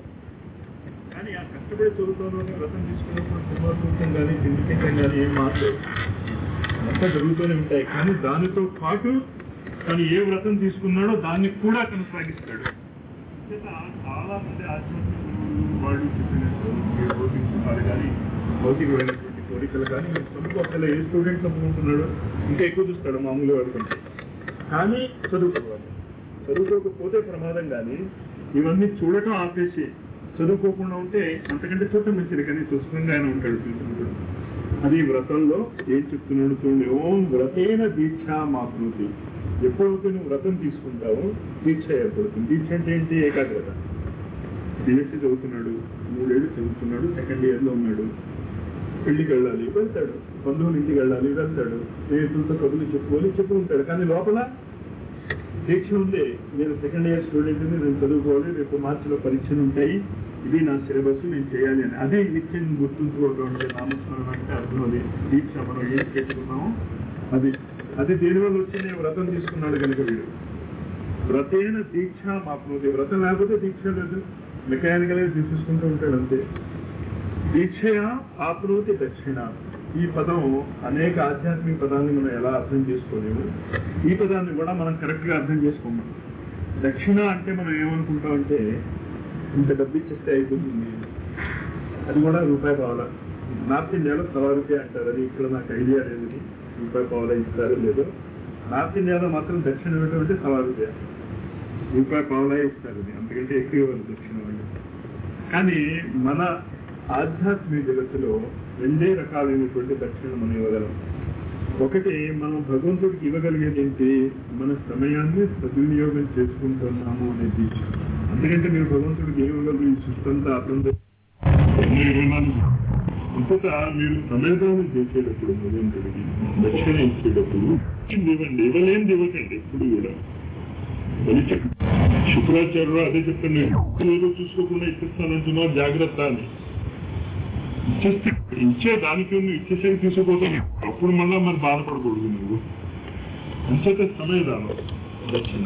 కానీ ఆ కష్టపడి చదువుతాను అనే వ్రతం తీసుకున్నప్పుడు సినిమా చూడటం కానీ తిండి తింటం కానీ ఏం మాట్లాడు అంతా జరుగుతూనే ఉంటాయి కానీ దానితో పాటు తను ఏ వ్రతం తీసుకున్నాడో దాన్ని కూడా కొనసాగిస్తాడు చేత చాలా మంది ఆధ్యాత్మిక గురువులు వాళ్ళు చెప్పినట్టు మీరు భౌతిక సుఖాలు కానీ భౌతికమైనటువంటి కోరికలు కానీ మీరు చదువుకోవాలి ఏ స్టూడెంట్ చదువుకుంటున్నాడు ఇంకా ఎక్కువ చూస్తాడు మామూలు వాడి కంటే కానీ చదువుకోవాలి చదువుకోకపోతే ప్రమాదం కానీ ఇవన్నీ చూడటం ఆపేసి చదువుకోకుండా ఉంటే అంతకంటే చూడటం మంచిది కానీ సుఖంగా ఆయన ఉంటాడు చూసినప్పుడు అది వ్రతంలో ఏం చెప్తున్నాడు చూడండి ఓం వ్రతేన దీక్ష మాప్నోతి ఎప్పుడైతే నువ్వు వ్రతం తీసుకుంటావో దీక్ష ఏర్పడుతుంది దీక్ష అంటే ఏంటి ఏకాగ్రత బిఎస్సీ చదువుతున్నాడు మూడేళ్ళు చదువుతున్నాడు సెకండ్ ఇయర్ లో ఉన్నాడు పెళ్లికి వెళ్ళాలి వెళ్తాడు బంధువుల ఇంటికి వెళ్ళాలి వెళ్తాడు స్నేహితులతో కబుర్లు చెప్పుకొని చెప్పుకుంటాడు కానీ లోపల దీక్ష ఉంది నేను సెకండ్ ఇయర్ స్టూడెంట్ నేను చదువుకోవాలి రేపు మార్చిలో పరీక్షలు ఉంటాయి ఇది నా సిలబస్ నేను చేయాలి అని అదే నిత్యం గుర్తుంచుకోవడం అంటే నామస్మరణ అంటే అర్థం అది దీక్ష మనం ఏం పెట్టుకున్నామో అది అది దేనివల్ల వచ్చింది వ్రతం తీసుకున్నాడు కనుక వీడు వ్రతేన దీక్ష మాప్నోతి వ్రతం లేకపోతే దీక్ష లేదు మెకానికల్ గా తీసేసుకుంటూ ఉంటాడు అంతే దీక్షయ ఆప్నోతి దక్షిణ ఈ పదం అనేక ఆధ్యాత్మిక పదాన్ని మనం ఎలా అర్థం చేసుకోలేము ఈ పదాన్ని కూడా మనం కరెక్ట్ గా అర్థం చేసుకోము దక్షిణ అంటే మనం ఏమనుకుంటామంటే ఇంత డబ్బు ఇచ్చేస్తే అయిపోతుంది అది కూడా రూపాయి పావల నార్త్ ఇండియాలో సవా రూపాయి అంటారు అది ఇక్కడ నాకు ఐడియా లేదు రూపాయి పావల ఇస్తారు లేదో నార్త్ ఇండియాలో మాత్రం దక్షిణ ఇవ్వటం అంటే సవా రూపాయ రూపాయి పావలా ఇస్తారు అది అంతకంటే ఎక్కువ ఇవ్వరు దక్షిణ వాళ్ళు కానీ మన ఆధ్యాత్మిక జగత్తులో రెండే రకాలైనటువంటి దక్షిణ మనం ఇవ్వగలం ఒకటి మనం భగవంతుడికి ఇవ్వగలిగేది ఏంటి మన సమయాన్ని సద్వినియోగం చేసుకుంటున్నాము అనేది అందుకంటే మీరు భగవంతుడికి ఏం ఇవ్వగలరు ఈ సృష్టంతా అతను ఇరవై నాలుగు అంతటా మీరు సమయదానం చేసేటప్పుడు భగవంతుడికి దక్షిణ ఇచ్చేటప్పుడు ఇచ్చింది ఇవ్వండి ఇవ్వలేనిది ఇవ్వకండి ఎప్పుడు కూడా బలిచ శుక్రాచార్యుడు అదే చెప్పండి ఏదో చూసుకోకుండా ఇచ్చిస్తానంటున్నావు జాగ్రత్త అని ఇచ్చేస్తే ఇచ్చే దానికి నువ్వు ఇచ్చేసేది తీసుకోపోతావు అప్పుడు మళ్ళా మరి బాధపడకూడదు నువ్వు అంచేత సమయదానం దక్షిణ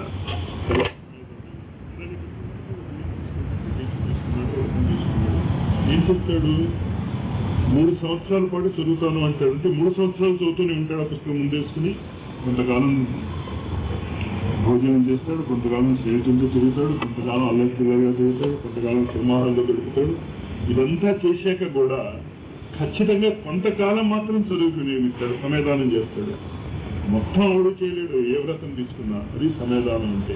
ఏం చెప్తాడు మూడు సంవత్సరాల పాటు చదువుతాను అంటాడు అంటే మూడు సంవత్సరాలు చదువుతూనే ఉంటాడు ఆ పుస్తకం ముందేసుకుని కొంతకాలం భోజనం చేస్తాడు కొంతకాలం స్నేహితులతో తిరుగుతాడు కొంతకాలం అల్లెత్తుగా తిరుగుతాడు కొంతకాలం సినిమాహాల్లో గడుపుతాడు ఇదంతా చేశాక కూడా ఖచ్చితంగా కొంతకాలం మాత్రం చదువుకు నియమిస్తాడు సమయదానం చేస్తాడు మొత్తం అవడు చేయలేడు ఏ వ్రతం తీసుకున్నా అది సమయదానం అంటే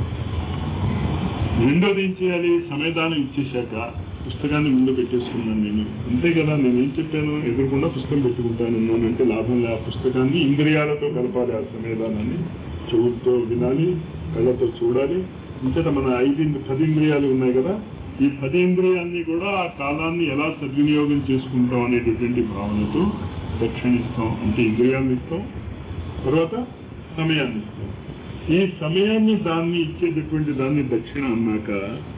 రెండోది ఏం చేయాలి సమయదానం ఇచ్చేశాక పుస్తకాన్ని ముందు పెట్టేసుకున్నాను నేను అంతే కదా నేను ఏం చెప్పాను ఎదురకుండా పుస్తకం పెట్టుకుంటాను అంటే లాభం లే ఆ పుస్తకాన్ని ఇంద్రియాలతో కలపాలి ఆ సమయదానాన్ని చెవులతో వినాలి కళ్ళతో చూడాలి ఇంతట మన ఐదు పది ఇంద్రియాలు ఉన్నాయి కదా ఈ పది ఇంద్రియాన్ని కూడా ఆ కాలాన్ని ఎలా సద్వినియోగం చేసుకుంటాం అనేటటువంటి భావనతో దక్షిణిస్తాం అంటే ఇంద్రియాన్ని ఇస్తాం తర్వాత సమయాన్ని ఇస్తాం ఈ సమయాన్ని దాన్ని ఇచ్చేటటువంటి దాన్ని దక్షిణ అన్నాక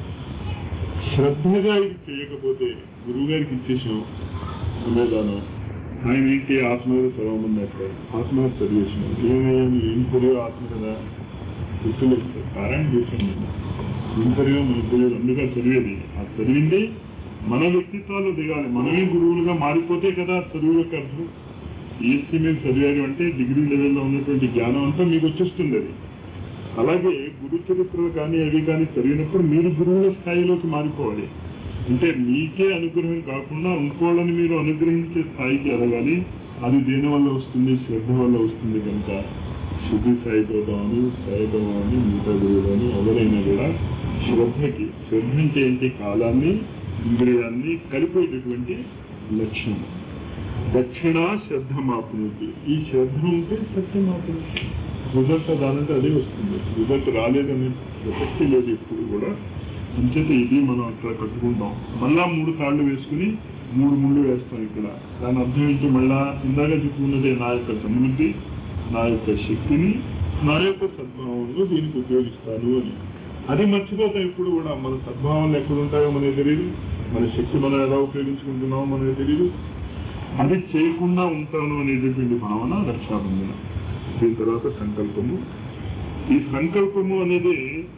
శ్రద్ధగా ఇది చేయకపోతే గురువు గారికి ఇచ్చేసాం సమయదానం ఆయన ఏంటి ఆత్మీయ చదవమని అక్కడ ఆత్మహత్య చదివేసాం ఏమయ్యా ఏం చదివో ఆత్మ కదా గుర్తులు పారాయణ చేసాం నేను ఏం చదివా మన తెలియదు అందుకే చదివేది ఆ చదివింది మన వ్యక్తిత్వాలు దిగాలి మనమే గురువులుగా మారిపోతే కదా చదువు యొక్క అర్థం ఈఎస్సీ మీరు చదివారు అంటే డిగ్రీ లెవెల్లో ఉన్నటువంటి జ్ఞానం అంతా మీకు వచ్చేస్తుంది అది అలాగే గురు చరిత్రలు కానీ అవి కానీ చదివినప్పుడు మీరు గురువుల స్థాయిలోకి మారిపోవాలి అంటే మీకే అనుగ్రహం కాకుండా ఇంకోళ్ళని మీరు అనుగ్రహించే స్థాయికి ఎదగాలి అది దేని వల్ల వస్తుంది శ్రద్ధ వల్ల వస్తుంది కనుక శుద్ధి సాయిబాబా అని సాయిబాబా అని మిగతా గురువులు అని ఎవరైనా కూడా శ్రద్ధకి శ్రద్ధ అంటే ఏంటి కాలాన్ని ఇంద్రియాన్ని కలిపేటటువంటి లక్ష్యం దక్షిణ శ్రద్ధ మాపునది ఈ శ్రద్ధ ఉంటే సత్యం మాపునది రిజల్ట్ దానంటే అదే వస్తుంది రిజల్ట్ రాలేదని ప్రసక్తి లేదు ఇప్పుడు కూడా అంచేత ఇది మనం అక్కడ కట్టుకుంటాం మళ్ళా మూడు తాళ్ళు వేసుకుని మూడు ముళ్ళు వేస్తాం ఇక్కడ దాని అర్థం ఏంటి మళ్ళా ఇందాక చెప్పుకున్నదే నా యొక్క సమృద్ధి నా యొక్క శక్తిని నా యొక్క సద్భావంలో దీనికి ఉపయోగిస్తాను అని అది మర్చిపోతాం ఇప్పుడు కూడా మన సద్భావాలు ఎక్కడ ఉంటాయో మనకి తెలియదు మన శక్తి మనం ఎలా ఉపయోగించుకుంటున్నామో మనకి తెలియదు అది చేయకుండా ఉంటాను అనేటటువంటి భావన రక్షాబంధన దీని తర్వాత సంకల్పము ఈ సంకల్పము అనేది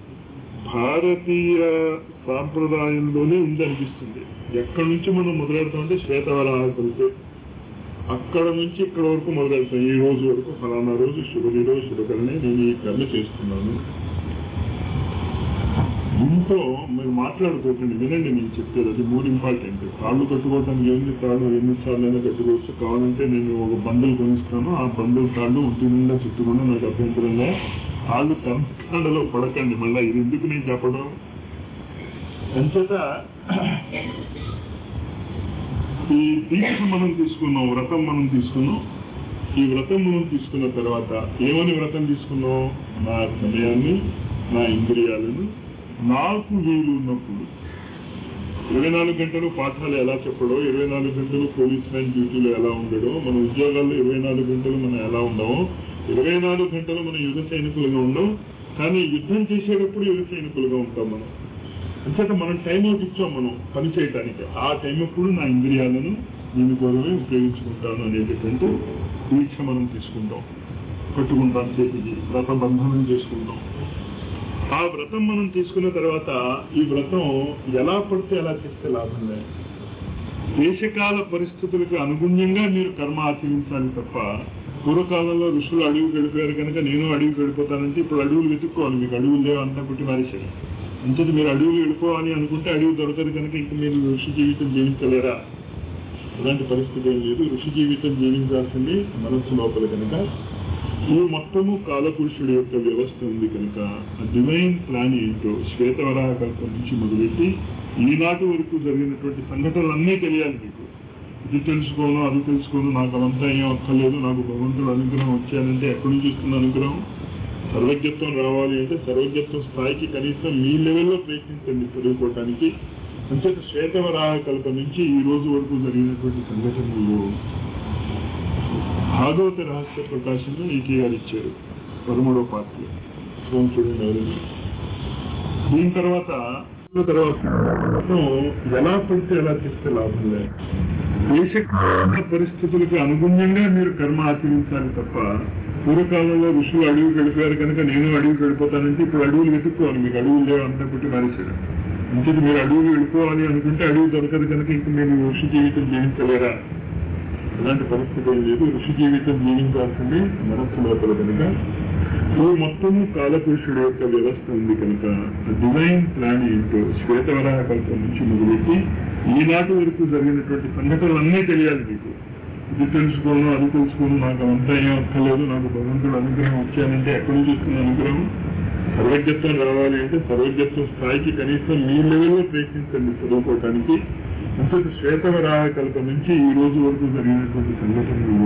భారతీయ సాంప్రదాయంలోనే ఉంది అనిపిస్తుంది ఎక్కడి నుంచి మనం మొదలెడతామంటే శ్వేతవరాహకులతో అక్కడ నుంచి ఇక్కడ వరకు మొదలెడతాం ఈ రోజు వరకు ఫలానా రోజు శుభదిలో శుభకరనే నేను ఈ కర్మ చేస్తున్నాను దీంతో మీరు మాట్లాడుకోకండి వినండి నేను చెప్పేది అది మూడు ఇంపార్టెంట్ తాళ్ళు కట్టుకోవడానికి ఎన్ని తాళ్ళు ఎన్ని సార్లు అయినా కట్టుకోవచ్చు కావాలంటే నేను ఒక బండలు కొనిస్తాను ఆ బండలు తాళ్ళు ఒంటి నిండా చుట్టుకుండా నాకు అభ్యంతరంగా తాళ్ళు కర్మకాండలో పడకండి మళ్ళీ ఇది ఎందుకు నేను చెప్పడం అంచేత ఈ దీక్ష మనం తీసుకున్నాం వ్రతం మనం తీసుకున్నాం ఈ వ్రతం మనం తీసుకున్న తర్వాత ఏమని వ్రతం తీసుకున్నాం నా సమయాన్ని నా ఇంద్రియాలను నాకు వీలు ఉన్నప్పుడు ఇరవై నాలుగు గంటలు పాఠాలు ఎలా చెప్పడో ఇరవై నాలుగు గంటలు పోలీస్ మ్యాన్ డ్యూటీలో ఎలా ఉండడో మన ఉద్యోగాల్లో ఇరవై నాలుగు గంటలు మనం ఎలా ఉండమో ఇరవై నాలుగు గంటలు మనం యుద్ధ సైనికులుగా ఉండం కానీ యుద్ధం చేసేటప్పుడు యుద్ధ సైనికులుగా ఉంటాం మనం అంచేత మనం టైం ఒకటి ఇచ్చాం మనం పని చేయటానికి ఆ టైం అప్పుడు నా ఇంద్రియాలను దీని కోసమే ఉపయోగించుకుంటాను అనేటటువంటి దీక్ష మనం తీసుకుంటాం కట్టుకుంటాం చేతికి వ్రత బంధనం చేసుకుంటాం ఆ వ్రతం మనం తీసుకున్న తర్వాత ఈ వ్రతం ఎలా పడితే ఎలా చేస్తే లాభం లేదు దేశకాల పరిస్థితులకు అనుగుణ్యంగా మీరు కర్మ ఆచరించాలి తప్ప పూర్వకాలంలో ఋషులు అడవి గడిపారు కనుక నేను అడవి గడిపోతానంటే ఇప్పుడు అడవులు వెతుక్కోవాలి మీకు అడవులు లేవు అంతా పుట్టి మారేశారు అంచేది మీరు అడవులు వెళ్ళిపోవాలి అనుకుంటే అడవి దొరకదు కనుక ఇంక మీరు ఋషి జీవితం జీవించలేరా అలాంటి పరిస్థితి ఏం లేదు ఋషి జీవితం జీవించాల్సింది మనస్సు లోపల కనుక ఈ మొత్తము కాలపురుషుడి యొక్క వ్యవస్థ ఉంది కనుక ఆ డివైన్ ప్లాన్ ఏంటో శ్వేతవరాహ కల్పం నుంచి మొదలెట్టి ఈనాటి వరకు జరిగినటువంటి సంఘటనలన్నీ తెలియాలి మీకు ఇది తెలుసుకోను అది తెలుసుకోను నాకు అవంతా ఏం అక్కర్లేదు నాకు భగవంతుడు అనుగ్రహం వచ్చానంటే ఎక్కడి నుంచి వస్తుంది అనుగ్రహం సర్వజ్ఞత్వం రావాలి అంటే సర్వజ్ఞత్వం స్థాయికి కనీసం మీ లెవెల్లో ప్రయత్నించండి చదువుకోవటానికి అంచేత శ్వేతవరాహ కల్ప నుంచి ఈ రోజు వరకు జరిగినటువంటి సంఘటనలు భాగవత రహస్య ప్రకాశంలో ఈకే గారు ఇచ్చారు పదమూడవ పార్టీ ఫోన్ చూడండి ఎవరైనా దీని తర్వాత దీని తర్వాత ఎలా పడితే ఎలా చేస్తే లాభం లేదు దేశ పరిస్థితులకు అనుగుణ్యంగా మీరు కర్మ ఆచరించాలి తప్ప పూర్వకాలంలో ఋషులు అడవికి వెళ్ళిపోయారు కనుక నేను అడవికి వెళ్ళిపోతానంటే ఇప్పుడు అడవులు వెతుక్కోవాలి మీకు అడవులు లేవు అంతా పుట్టి మానేశాడు ఇంకటి మీరు అడవికి వెళ్ళిపోవాలి అనుకుంటే అడవి దొరకదు కనుక ఇంక మీరు ఋషి జీవితం జీవించలేరా అలాంటి పరిస్థితి ఏం లేదు ఋషి జీవితం జీవించాల్సింది మనస్సు లోపల కనుక ఈ మొత్తము కాలపురుషుడు యొక్క వ్యవస్థ ఉంది కనుక డివైన్ ప్లాన్ ఏంటో శ్వేతవరాహ కల్పం నుంచి మొదలెట్టి ఈనాటి వరకు జరిగినటువంటి సంఘటనలు అన్నీ తెలియాలి మీకు ఇది తెలుసుకోను అది తెలుసుకోను నాకు అంతా ఏం అక్కర్లేదు నాకు భగవంతుడు అనుగ్రహం వచ్చానంటే ఎక్కడి నుంచి వస్తుంది అనుగ్రహం సర్వజ్ఞత్వం రావాలి అంటే సర్వజ్ఞత్వం స్థాయికి కనీసం మీ లెవెల్లో ప్రయత్నించండి చదువుకోవటానికి అంతటి శ్వేతవరాహ కల్ప నుంచి ఈ రోజు వరకు జరిగినటువంటి సంఘటనలు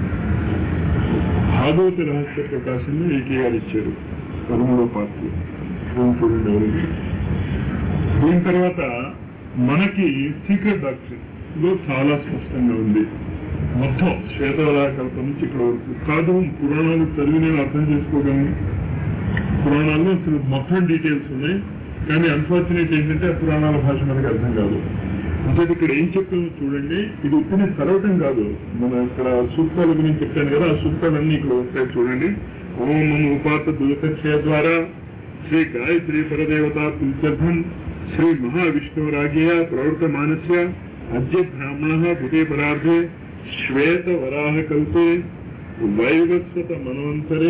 భాగవత రహస్య ప్రకాశంలో ఏకే గారు ఇచ్చారు పదమూడో పార్టీ ఫోన్ చూడండి ఎవరికి దీని తర్వాత మనకి సీక్రెట్ డాక్టర్ లో చాలా స్పష్టంగా ఉంది మొత్తం శ్వేతవరాహ కల్ప నుంచి ఇక్కడ వరకు కాదు పురాణాలు చదివి నేను అర్థం చేసుకోగలను పురాణాల్లో అసలు మొత్తం డీటెయిల్స్ ఉన్నాయి కానీ అన్ఫార్చునేట్ ఏంటంటే ఆ పురాణాల భాష మనకి అర్థం కాదు అంటే ఇక్కడ ఏం చెప్తుందో చూడండి ఇది ఉత్తిని చదవటం కాదు మన ఇక్కడ సూక్తాల గురించి చెప్పాను కదా ఆ సూక్తాలన్నీ ఇక్కడ వస్తాయి చూడండి ఓం మమ ఉపాత దులకక్షయ ద్వారా శ్రీ గాయత్రి పరదేవత పిల్చర్థం శ్రీ మహావిష్ణురాజ్ఞయ ప్రవృత మానస్య అద్య బ్రాహ్మణ భుతే పరార్థే శ్వేత వరాహ కల్పే వైవస్వత మనవంతరే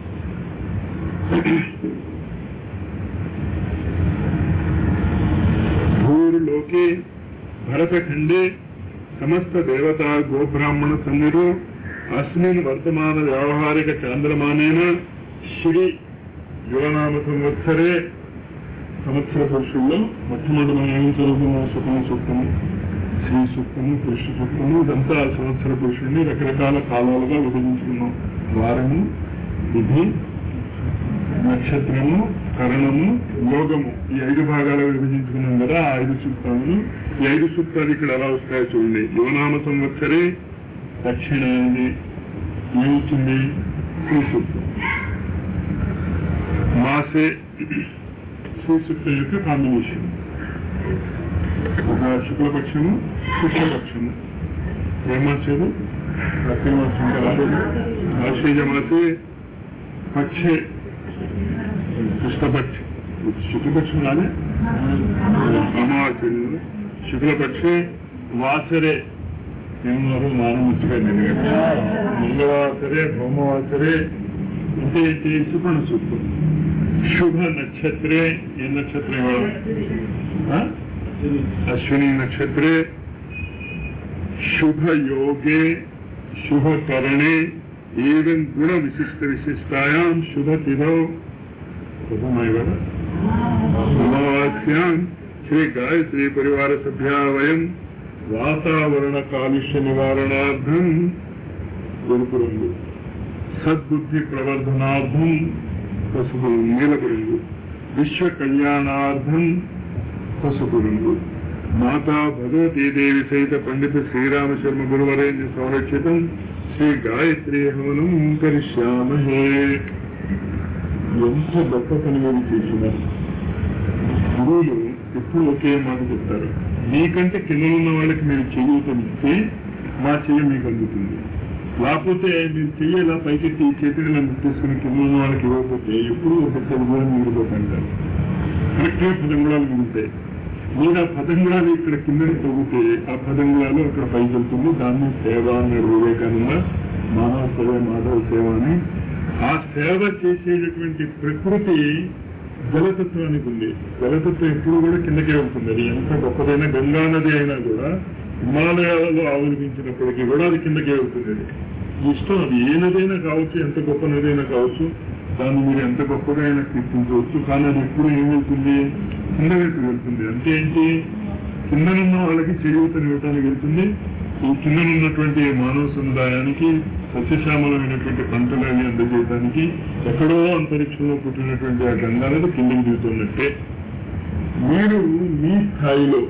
భూర్లోకే భరతఖండే సమస్త దేవతా గోబ్రాహ్మణ సన్నిధో అస్మిన్ వర్తమాన వ్యావహారిక చాంద్రమానేన శ్రీ యువనామ సంవత్సరే సంవత్సర పురుషుల్లో మొట్టమొదటి మనం ఏం చదువుకున్నాం సుఖమ సూక్తము శ్రీ సూక్తము పురుష సూక్తము ఇదంతా సంవత్సర పురుషుడిని రకరకాల కాలాలుగా విభజించుకున్నాం వారము విధి నక్షత్రము కరణము యోగము ఈ ఐదు భాగాలుగా విభజించుకున్నాం కదా ఆ ఐదు సూక్తాలను ఈ ఐదు సూక్తాలు ఇక్కడ ఎలా వస్తాయో చూడండి యువనామ సంవత్సరే దక్షిణాయని ఏమవుతుంది శ్రీ సూక్తం మాసే శ్రీ సూక్తం యొక్క కాంబినేషన్ ఒక శుక్లపక్షము కృష్ణపక్షము ఏమాసేది ప్రతి మాసం కదా ఆశ్వీజ మాసే పక్షే కృష్ణపక్ష శుక్లపక్షం కాదే అమావాస్య శుక్లపక్షే వాసరే ఏమన్నారు మానముచ్చిగా మంగళవాసరే హోమవాసరే అంటే ఇది సుపర్ణ సూక్తం శుభ నక్షత్రే ఏ నక్షత్రం ఇవాళ ఆ? అశ్విని నక్షత్రే శుభ యోగే శుభ కరణే ఏవం గుణ విశిష్ట విశిష్టాయాం శుభ తిథౌ ప్రథమైవ అమావాస్యాం శ్రీ గాయత్రి పరివార సభ్యా వయం వాతావరణ కాలుష్య నివారణార్థం గొలుపు రంగు సద్బుద్ధి ప్రవర్ధనార్థం పసుపు నీలపు రంగు విశ్వ కళ్యాణార్థం పసుపు రంగు మాతా భగవతీ దేవి సహిత పండిత శ్రీరామ శర్మ గురువరేంద్ర సంరక్షితం శ్రీ గాయత్రి హవనం కరిష్యామహే ఎంత గొప్ప పని మీరు చేసినారు గురువులు ఎప్పుడు ఒకే మాట చెప్తారు మీకంటే కింద ఉన్న వాళ్ళకి మీరు చెయ్యతనిస్తే మా చెయ్యి మీకు అందుతుంది లేకపోతే మీరు చెయ్యేలా పైకెత్తి ఈ చేతిని నన్ను తీసుకుని కింద ఉన్న వాళ్ళకి ఇవ్వకపోతే ఎప్పుడు ఒక తెలుగులో మిగిలిపోతుంటారు కరెక్ట్గా పదంగుళాలు మిగులుతాయి మీరు ఆ పదంగుళాలు ఇక్కడ కిందని తగ్గితే ఆ పదంగుళాలు అక్కడ పైకి వెళ్తుంది దాన్ని సేవ అన్నారు వివేకానంద మానవ సేవ మాధవ సేవ అని ఆ సేవ చేసేటటువంటి ప్రకృతి జలతత్వానికి ఉంది జలతత్వం ఎప్పుడు కూడా కిందకే ఉంటుంది అది ఎంత గొప్పదైన గంగా నది అయినా కూడా హిమాలయాలలో ఆవిర్భించినప్పటికీ కూడా అది కిందకే వెళ్తుంది అది ఇష్టం అది ఏ నదైనా కావచ్చు ఎంత గొప్ప నదైనా కావచ్చు దాన్ని మీరు ఎంత గొప్పగా అయినా కీర్తించవచ్చు కానీ అది ఎప్పుడు ఏం వెళ్తుంది కింద వైపు వెళ్తుంది అంటే ఏంటి కిందనున్న వాళ్ళకి చేయూతనివ్వటానికి వెళ్తుంది ఈ కింద ఉన్నటువంటి మానవ సముదాయానికి సస్యశ్యామలమైనటువంటి పంటలని అందజేయడానికి ఎక్కడో అంతరిక్షంలో పుట్టినటువంటి ఆ గంగానది కిందకి దిగుతున్నట్టే మీరు మీ స్థాయిలో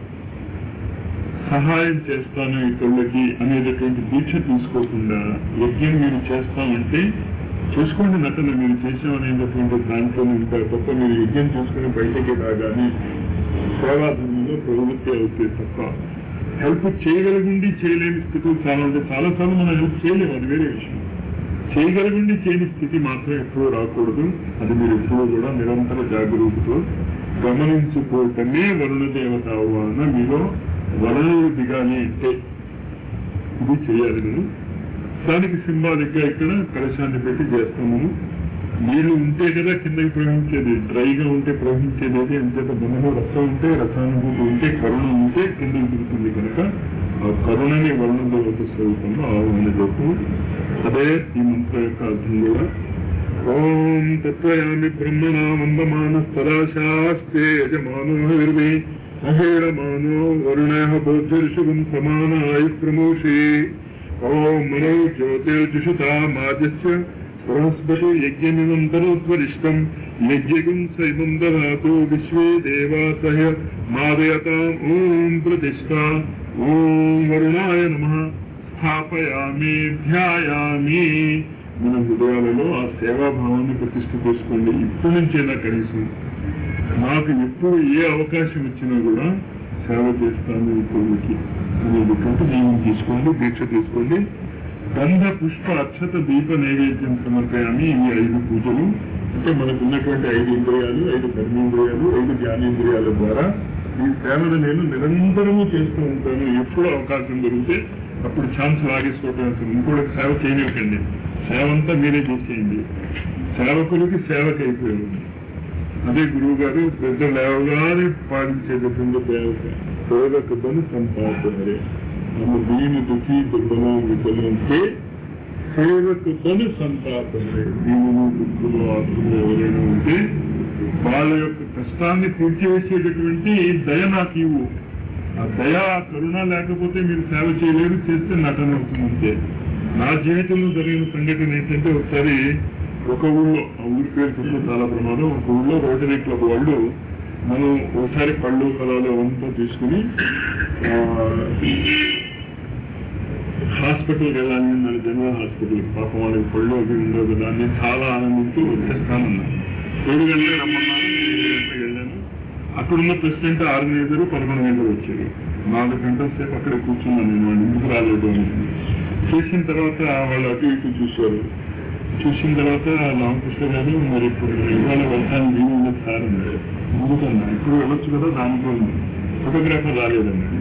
సహాయం చేస్తాను ఇతరులకి అనేటటువంటి దీక్ష తీసుకోకుండా యజ్ఞం మీరు చేస్తామంటే చేసుకోండి నటన మీరు చేసామనేటటువంటి దాంట్లో ఉంటారు తప్ప మీరు యజ్ఞం చేసుకుని బయటకి రాగానే సేవాధర్మంలో ప్రవృత్తి అవుతాయి తప్ప హెల్ప్ చేయగలిగింది చేయలేని స్థితులు చాలా ఉంటాయి చాలాసార్లు మనం హెల్ప్ చేయలేము అది వేరే విషయం చేయగలిగింది చేయని స్థితి మాత్రం ఎప్పుడూ రాకూడదు అది మీరు ఎప్పుడూ కూడా నిరంతర జాగరూకతో గమనించుకోవటమే వరుణ దేవత ఆహ్వాన మీలో వరుణుడు దిగాలి అంటే ఇది చేయాలి నేను దానికి సింబాలిక్ గా ఇక్కడ కలశాన్ని పెట్టి చేస్తాము నీళ్లు ఉంటే కదా కిందకి ప్రవహించేది డ్రైగా ఉంటే ప్రవహించేది ఏది అంతేత మనలో రసం ఉంటే రసానుభూతి ఉంటే కరుణ ఉంటే కిందకి దిగుతుంది కనుక ఆ కరుణని వర్ణ దేవత స్వరూపంలో ఆహ్వాన చెప్పు అదే ఈ మంత్రం యొక్క అర్థం కూడా ఓం తత్వయామి బ్రహ్మణ వందమాన సదాశాస్తే యజమానో హవిర్వే మహేళమానో వరుణ బోధిర్షుగం సమానాయ ప్రమోషే ఓం మనో జ్యోతిర్జుషుతామాద్యస్య బృహస్పతి యజ్ఞమిమంతరోత్వరిష్టం యజ్ఞం సైవం దదాతు విశ్వే దేవాసహ మాదయతాం ఓం ప్రతిష్ట ఓం వరుణాయ నమ స్థాపయామి ధ్యాయామి మన హృదయాలలో ఆ సేవాభావాన్ని ప్రతిష్ఠ చేసుకోండి ఇప్పటి నుంచైనా కనీసం నాకు ఎప్పుడు ఏ అవకాశం వచ్చినా కూడా సేవ చేస్తాను ఇతరులకి అనేది కంటే నియమం తీసుకోండి దీక్ష తీసుకోండి గంధ పుష్ప అక్షత దీప నైవేద్యం సమర్పయామి ఈ ఐదు పూజలు అంటే మనకు ఉన్నటువంటి ఐదు ఇంద్రియాలు ఐదు కర్మేంద్రియాలు ఐదు జ్ఞానేంద్రియాల ద్వారా ఈ సేవను నేను నిరంతరము చేస్తూ ఉంటాను ఎప్పుడు అవకాశం దొరికితే అప్పుడు ఛాన్స్ లాగేసుకోవటం అసలు ఇంకోటి సేవ చేయనివ్వకండి సేవ అంతా మీరే చేసేయండి సేవకులకి సేవకి అయిపోయారు అదే గురువు గారు పెద్ద లేవగానే పాటించేటటువంటి దేవత సేవకులను సంపాదరే ನಮ್ಮ ದೀನು ದುಃಖಿ ದುರ್ಬಲ ವಿಫಲಂತೆ సేవకులను సంతాపమే దీనులు దుఃఖులు ఆత్మలు ఎవరైనా ఉంటే వాళ్ళ యొక్క కష్టాన్ని తీర్చివేసేటటువంటి దయ నాకు ఇవ్వు ఆ దయ ఆ కరుణ లేకపోతే మీరు సేవ చేయలేరు చేస్తే నటన అవుతుంది అంతే నా జీవితంలో జరిగిన సంఘటన ఏంటంటే ఒకసారి ఒక ఊళ్ళో ఆ ఊరి పేరు చెప్తే చాలా ప్రమాదం ఒక ఊళ్ళో రోటరీ క్లబ్ వాళ్ళు మనం ఒకసారి పళ్ళు ఫలాలు అంతా తీసుకుని ఆ, హాస్పిటల్కి వెళ్ళాలి అన్నారు జనరల్ హాస్పిటల్ పాపం వాళ్ళకి పళ్ళు అవి ఉండవు కదా నేను చాలా ఆనందించు వచ్చేస్తానన్నాను ఏడు గంటలకు రమ్మన్నాను నేను ఏడు గంటలకు వెళ్ళాను అక్కడున్న ప్రెసిడెంట్ ఆర్గనైజర్ పదకొండు గంటలకు వచ్చారు నాలుగు గంటల సేపు అక్కడ కూర్చున్నాను నేను వాళ్ళు ఎందుకు రాలేదు అని చేసిన తర్వాత వాళ్ళు అటు ఇటు చూశారు చూసిన తర్వాత రామకృష్ణ గారు మరి ఇప్పుడు ఇవాళ వెళ్తాను వీలు ఉండదు సార్ అన్నారు ఎందుకన్నా ఇప్పుడు వెళ్ళొచ్చు కదా దానిలో ఉంది ఫోటోగ్రాఫర్ రాలేదన్నాడు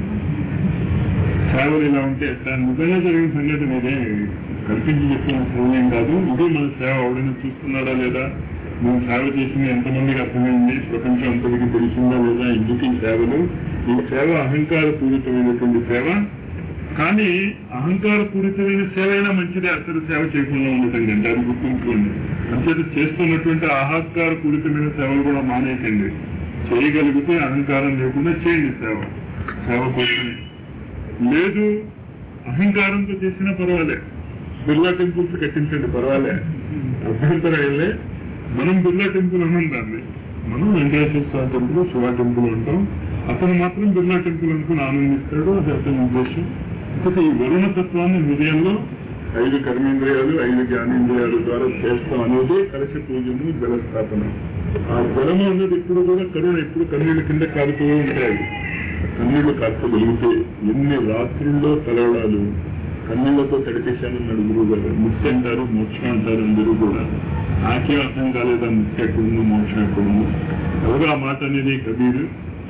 సేవలు ఇలా ఉంటే ఎట్లా నిజంగా జరిగిన సంగతి మీదే కల్పించి చెప్పిన సేవలేం కాదు ఇదే మన సేవ ఎవడైనా చూస్తున్నాడా లేదా మేము సేవ చేసిన ఎంతమందికి అర్థమైంది ప్రపంచం అంతటికి తెలిసిందా లేదా ఎందుకు ఈ సేవలు ఈ సేవ అహంకార పూరితమైనటువంటి సేవ కానీ అహంకార పూరితమైన సేవ అయినా మంచిదే అసలు సేవ చేయకుండా ఉండటం కంటే అది గుర్తుంచుకోండి అంచేత చేస్తున్నటువంటి అహంకార పూరితమైన సేవలు కూడా మానేయకండి చేయగలిగితే అహంకారం లేకుండా చేయండి సేవ సేవ కోసమే లేదు అహంకారంతో చేసినా పర్వాలే బిర్లా టెంపుల్స్ కట్టించండి పర్వాలే అభ్యంతరం వెళ్ళే మనం బిర్లా టెంపుల్ అనం దాన్ని మనం వెంకటేశ్వర స్వామి టెంపుల్ శివ టెంపుల్ అంటాం అతను మాత్రం బిర్లా టెంపుల్ అనుకుని ఆనందిస్తాడు అది అతని ఉద్దేశం అయితే ఈ వరుణ తత్వాన్ని హృదయంలో ఐదు కర్మేంద్రియాలు ఐదు జ్ఞానేంద్రియాల ద్వారా చేస్తాం అనేది కలశ పూజను జలస్థాపన ఆ జలము అన్నది ఎప్పుడు కూడా కరుణ ఎప్పుడు కన్నీళ్ళ కింద కారుతూ ఉంటాయి కన్నీళ్లు కాస్తగలిగితే ఎన్ని రాత్రుల్లో తలవడాలు కన్నీళ్లతో తడిపేశానన్నాడు గురువు గారు ముక్తి అంటారు మోక్షం అంటారు అందరూ కూడా నాకే అర్థం కాలేదా ముక్తి ఎక్కడుందో మోక్షం ఎక్కడుందో ఎవరు ఆ మాట అనేది కబీరు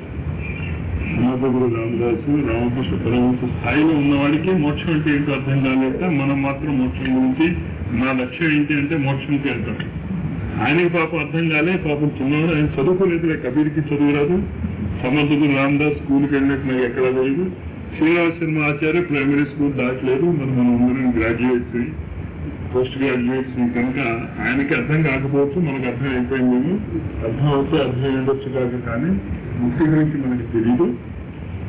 సమర్థగురు రామదాసు రామకృష్ణ పరమహంస స్థాయిలో ఉన్నవాడికి మోక్షం అంటే ఏంటో అర్థం కాలేక మనం మాత్రం మోక్షం గురించి నా లక్ష్యం ఏంటి అంటే మోక్షంకి వెళ్తాం ఆయనకి పాపం అర్థం కాలే పాపం చిన్నవాడు ఆయన చదువుకోలేదు కబీర్కి చదువు రాదు సమర్థుడు రామదాస్ స్కూల్కి వెళ్ళినట్టు నాకు ఎక్కడ లేదు శ్రీనివాస శర్మ ఆచార్య ప్రైమరీ స్కూల్ దాటలేదు మరి మనం అందరం గ్రాడ్యుయేట్స్ పోస్ట్ గ్రాడ్యుయేట్స్ కనుక ఆయనకి అర్థం కాకపోవచ్చు మనకు అర్థం అయిపోయిందేమో అర్థం అవుతే అర్థం ఉండొచ్చు కాదు కానీ ముక్తి గురించి మనకి తెలియదు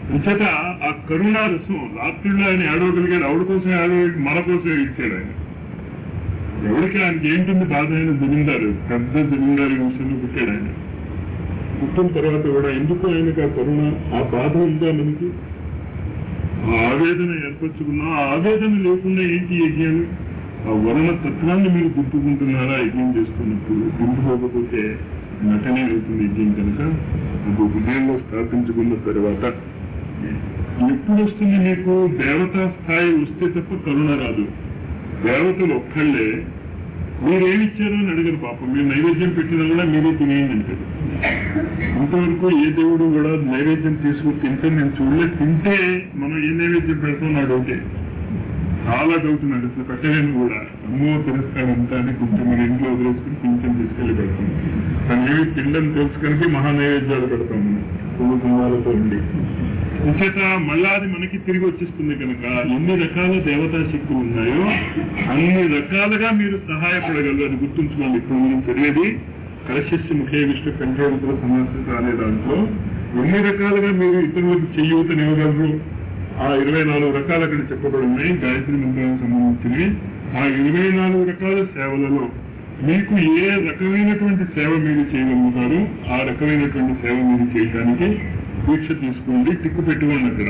అంచేత ఆ కరుణా రసం రాత్రిలో ఆయన ఏడవగలిగాడు ఆవిడ కోసం ఏడవ మన కోసం ఇచ్చాడు ఆయన ఎవరికి ఆయనకి ఏంటుంది బాధ అయిన జమీందారు పెద్ద జమీందారు వంశంలో పుట్టాడు ఆయన పుట్టిన తర్వాత కూడా ఎందుకు ఆయనకు ఆ కరుణ ఆ బాధ ఉందా మనకి ఆ ఆవేదన ఏర్పరచుకున్నా ఆ ఆవేదన లేకుండా ఏంటి యజ్ఞాలు ఆ వరుణ తత్వాన్ని మీరు దింపుకుంటున్నారా యజ్ఞం చేస్తున్నప్పుడు దింపుకోకపోతే నటనే అవుతుంది యజ్ఞం కనుక అది హృదయంలో స్థాపించుకున్న తర్వాత ఎప్పుడు వస్తుంది మీకు దేవతా స్థాయి వస్తే తప్ప కరుణ రాదు దేవతలు ఒక్కళ్ళే మీరేమిచ్చారో అని అడగరు పాపం మీరు నైవేద్యం పెట్టిన కూడా మీరే తినేయండి అంటారు ఇంతవరకు ఏ దేవుడు కూడా నైవేద్యం తీసుకుని తింటే నేను చూడలేదు తింటే మనం ఏ నైవేద్యం పెడతాం నా డౌటే చాలా డౌట్ నాకు అసలు పెట్టలేను కూడా అమ్మో తిరస్కారం అంతా అని కొంచెం మన ఇంట్లో వదిలేసుకుని కొంచెం తీసుకెళ్లి పెడతాం కానీ ఏమి తినడం తెలుసు కనుక మహా నైవేద్యాలు పెడతాం మనం పువ్వు కుంభాలతో ఉండి ఇంచేత మళ్ళా అది మనకి తిరిగి వచ్చేస్తుంది కనుక ఎన్ని రకాల దేవతా శక్తులు ఉన్నాయో అన్ని రకాలుగా మీరు సహాయపడగలరు అని గుర్తుంచుకోండి ఇప్పుడు మనం చదివేది కలశస్య ముఖే విష్ణు కంఠేరుద్ర సమాసత అనే దాంట్లో ఎన్ని రకాలుగా మీరు ఇతరులకు చెయ్యూతనివ్వగలరు ఆ ఇరవై నాలుగు రకాలు అక్కడ చెప్పబడి ఉన్నాయి గాయత్రి మంత్రానికి సంబంధించినవి ఆ ఇరవై నాలుగు రకాల సేవలలో మీకు ఏ రకమైనటువంటి సేవ మీరు చేయగలుగుతారు ఆ రకమైనటువంటి సేవ మీరు చేయడానికి దీక్ష తీసుకోండి టిక్కు పెట్టుకోండి అక్కడ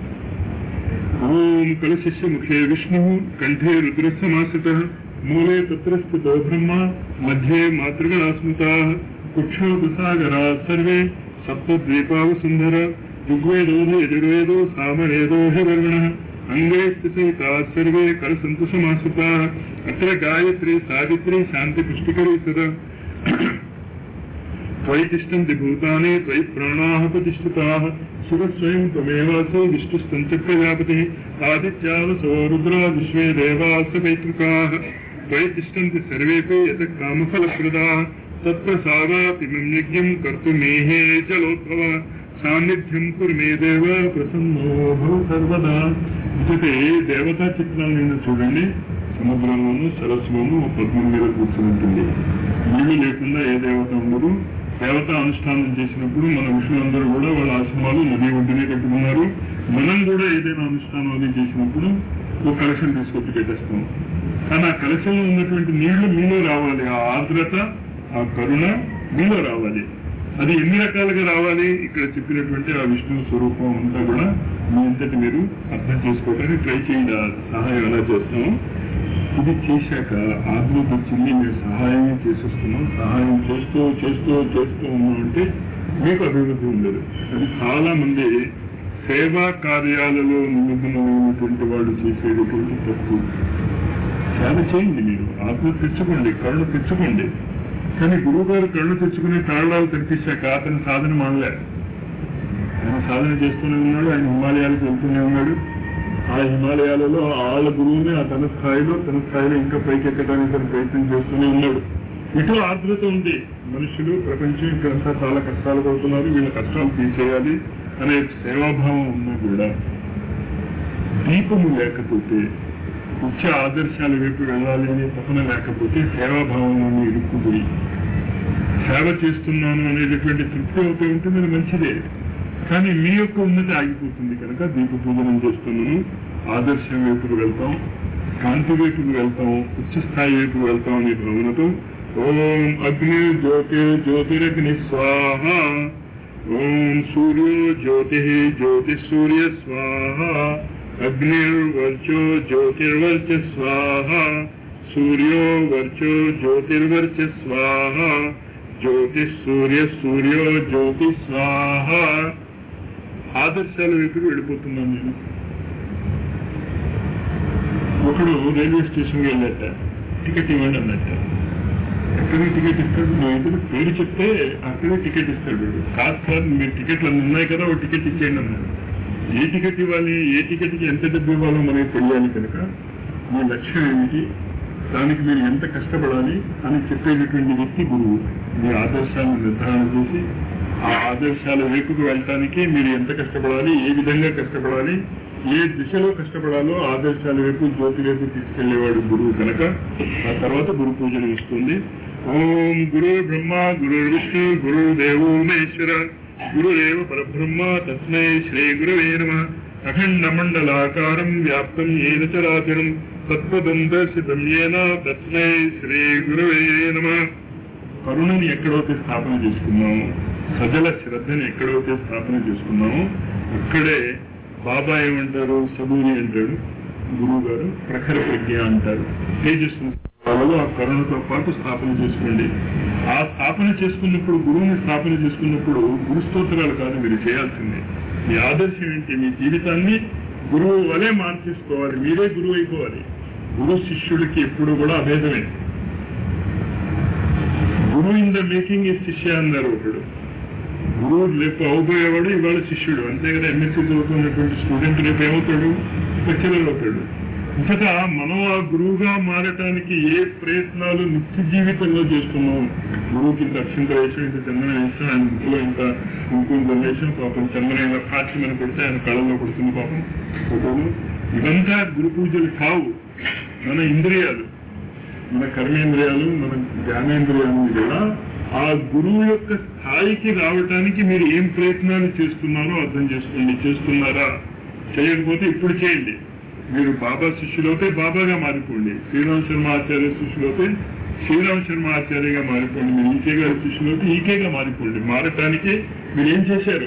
ఓం కలశస్య ముఖే విష్ణు కంఠే రుద్రసమాశ్రిత మూలే తత్ర స్థితో బ్రహ్మ మధ్యే మాతృగణాస్మృతా కుక్షో దుసాగరా సర్వే సప్తద్వీపావసుందర ఋగ్వేదో యజుర్వేదో సామవేదో హవర్ణ అంగే సహితా సర్వే కలసంతు సమాశ్రితా అత్ర గాయత్రి సావిత్రి శాంతి పుష్టికరీ సదా त्वयि तिष्ठन्ति भूतानि त्वयि प्राणाः प्रतिष्ठिताः सुरस्वयं त्वमेवासो विष्णुस्तञ्च प्रजापतिः आदित्यावसो रुद्रा विश्वे देवास वैतृकाः त्वयि तिष्ठन्ति सर्वेऽपि यतः कामफलप्रदाः तत्प्रसादातिमं यज्ञं कर्तुमेहे जलोद्भव సాన్నిధ్యం కుర్మే దేవ ప్రసన్నో భవ సర్వదా ఇదే దేవతా చిత్రాలు నిన్న చూడండి సముద్రంలోను సరస్సులోను ఒక పద్మం మీద కూర్చుని ఉంటుంది నీళ్లు లేకుండా ఏ దేవత ఉండదు దేవతా అనుష్ఠానం చేసినప్పుడు మన ఋషులందరూ కూడా వాళ్ళ ఆశ్రమాలు నది ఒడ్డునే కట్టుకున్నారు మనం కూడా ఏదైనా అనుష్ఠానం అది చేసినప్పుడు ఒక కలశం తీసుకొచ్చి పెట్టేస్తాం కానీ ఆ కలశంలో ఉన్నటువంటి నీళ్లు మీలో రావాలి ఆ ఆర్ద్రత ఆ కరుణ మీలో రావాలి అది ఎన్ని రకాలుగా రావాలి ఇక్కడ చెప్పినటువంటి ఆ విష్ణు స్వరూపం అంతా కూడా మీ అంతటి మీరు అర్థం చేసుకోవడానికి ట్రై చేయండి ఆ సహాయం ఎలా చేస్తాము ఇది చేశాక ఆత్మకు వచ్చింది మీరు సహాయమే చేసేస్తున్నాం సహాయం చేస్తూ చేస్తూ చేస్తూ ఉన్నాం అంటే మీకు అభివృద్ధి ఉండదు అది చాలా మంది సేవా కార్యాలలో నిమగ్నమైనటువంటి వాళ్ళు చేసేటటువంటి తప్పు సేవ చేయండి మీరు ఆత్మ తెచ్చుకోండి కళ్ళు తెచ్చుకోండి కానీ గురువు గారు కళ్ళు తెచ్చుకునే కారణాలు తెప్పించాక అతని సాధన మానలే ఆయన సాధన చేస్తూనే ఉన్నాడు ఆయన హిమాలయాలకు వెళ్తూనే ఉన్నాడు ఆ హిమాలయాలలో వాళ్ళ గురువుని ఆ తన స్థాయిలో తన స్థాయిలో ఇంకా పైకెక్కడానికి తన ప్రయత్నం చేస్తూనే ఉన్నాడు ఇటు ఆర్ద్రత ఉంది మనుషులు ప్రపంచం ఇక్కడంతా చాలా కష్టాలు పడుతున్నారు వీళ్ళ కష్టాలు తీసేయాలి అనే సేవాభావం ఉన్నా కూడా దీపము లేకపోతే ముఖ్య ఆదర్శాల వైపు వెళ్ళాలి అనే తపన లేకపోతే సేవాభావంలో ఇరుక్కుపోయి సేవ చేస్తున్నాను అనేటటువంటి తృప్తి అవుతూ ఉంటుంది అది మంచిదే కానీ మీ యొక్క ఉన్నతి ఆగిపోతుంది కనుక దీప పూజనం చేస్తున్నాను ఆదర్శం వైపుకు వెళ్తాం కాంతి వైపుకు వెళ్తాం ఉచ్చ స్థాయి వైపుకు వెళ్తాం అనే భావనతో ఓం అగ్ని జ్యోతి జ్యోతిరగ్ని స్వాహ ఓం సూర్యో జ్యోతి జ్యోతి సూర్య స్వాహ అగ్నిర్వర్చో జ్యోతిర్వర్చ స్వాహ సూర్యో వర్చో జ్యోతిర్వర్చ స్వాహ జ్యోతి సూర్య సూర్యో జ్యోతి స్వాహ ఆదర్శాల వైపుకి వెళ్ళిపోతున్నాను నేను ఒకడు రైల్వే స్టేషన్కి వెళ్ళట టికెట్ ఇవ్వండి అన్నట్ట ఎక్కడికి టికెట్ ఇస్తాడు నువ్వు ఎదురు పేరు చెప్తే అక్కడే టికెట్ ఇస్తాడు కాదు సార్ మీరు టికెట్లు అన్ని ఉన్నాయి కదా ఒక టికెట్ ఇచ్చేయండి అన్నాడు ఏ టికెట్ ఇవ్వాలి ఏ టికెట్కి ఎంత డబ్బు ఇవ్వాలో మనకి తెలియాలి కనుక మీ లక్ష్యం ఏమిటి దానికి మీరు ఎంత కష్టపడాలి అని చెప్పేటటువంటి వ్యక్తి గురువు మీ ఆదర్శాలను నిర్ధారణ చేసి ఆ ఆదర్శాల వైపుకు వెళ్ళటానికి మీరు ఎంత కష్టపడాలి ఏ విధంగా కష్టపడాలి ఏ దిశలో కష్టపడాలో ఆదర్శాల వైపు జ్యోతి వైపు తీసుకెళ్లేవాడు గురువు కనుక ఆ తర్వాత గురు పూజలు ఇస్తుంది ఓం గురు బ్రహ్మ గురు విష్ణు గురు దేవో మహేశ్వర గురురేవ పరబ్రహ్మ తస్మై శ్రీ గురవే నమ అఖండ మండలాకారం వ్యాప్తం ఏన చరాచరం తత్పదం దర్శితం ఏన తస్మై శ్రీ గురవే నమ కరుణని ఎక్కడైతే స్థాపన చేసుకున్నాము సజల శ్రద్ధని ఎక్కడైతే స్థాపన చేసుకున్నామో అక్కడే బాబా ఏమంటారు సబూరి అంటాడు గురువు గారు ప్రఖర ప్రజ్ఞ అంటారు తేజస్సు వాళ్ళలో ఆ కరుణతో పాటు స్థాపన చేసుకోండి ఆ స్థాపన చేసుకున్నప్పుడు గురువుని స్థాపన చేసుకున్నప్పుడు గురు స్తోత్రాలు కాదు మీరు చేయాల్సిందే మీ ఆదర్శం ఏంటి మీ జీవితాన్ని గురువు వలె మార్చేసుకోవాలి మీరే గురువు అయిపోవాలి గురు శిష్యుడికి ఎప్పుడు కూడా అభేదమే గురువు ఇన్ ద మేకింగ్ ఈ శిష్య అన్నారు ఒకడు గురువు రేపు అవబోయేవాడు ఇవాళ శిష్యుడు అంతే కదా ఎంఎస్సీ చదువుతున్నటువంటి స్టూడెంట్ రేపు ఏమవుతాడు లెక్చరర్ అవుతాడు ఇంతట మనం ఆ గురువుగా మారటానికి ఏ ప్రయత్నాలు నిత్య జీవితంలో చేస్తున్నాం గురువుకి ఇంత అక్షింత వేసాం ఇంత చందనం వేసాం ఆయన ముక్కులో ఇంత కుంకుమ వేసాం పాపం చందనం ఇలా కాచి మన కొడితే ఆయన కళలో కొడుతుంది పాపం ఫోటోలు ఇదంతా గురు పూజలు కావు మన ఇంద్రియాలు మన కర్మేంద్రియాలు మన జ్ఞానేంద్రియాలు కూడా ఆ గురువు యొక్క స్థాయికి రావటానికి మీరు ఏం ప్రయత్నాలు చేస్తున్నారో అర్థం చేసుకోండి చేస్తున్నారా చేయకపోతే ఇప్పుడు చేయండి మీరు బాబా శిష్యులైతే బాబాగా మారిపోండి శ్రీరామ్ శర్మ ఆచార్య శిష్యులైతే శ్రీరామ్ శర్మ ఆచార్యగా మారిపోండి మీరు ఈకే గారి శిష్యులైతే ఈకేగా మారిపోండి మారటానికి మీరు ఏం చేశారు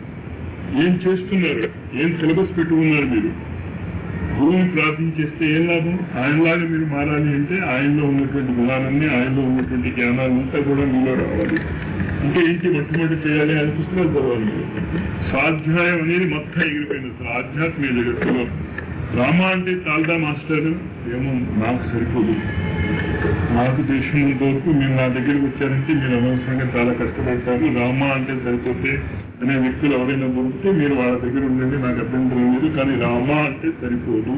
ఏం చేస్తున్నారు ఏం సిలబస్ పెట్టుకున్నారు మీరు గురువుని ప్రార్థించేస్తే ఏం లాభం ఆయనలాగా మీరు మారాలి అంటే ఆయనలో ఉన్నటువంటి గుణాలన్నీ ఆయనలో ఉన్నటువంటి జ్ఞానాలంతా కూడా మీలో రావాలి ఇంకా ఏంటి మొట్టమొదటి చేయాలి అని పుస్తకాలు చదవాలి మీరు స్వాధ్యాయం అనేది మొత్తం ఎగిరిపోయింది అసలు ఆధ్యాత్మిక జగత్తులో రామ అంటే చాలదా మాస్టర్ ఏమో నాకు సరిపోదు నాకు తెలిసినంత వరకు మీరు నా దగ్గరికి వచ్చారంటే మీరు అనవసరంగా చాలా కష్టపడతారు రామ అంటే సరిపోతే అనే వ్యక్తులు ఎవరైనా దొరికితే మీరు వాళ్ళ దగ్గర ఉండండి నాకు అభ్యంతరం లేదు కానీ రామ అంటే సరిపోదు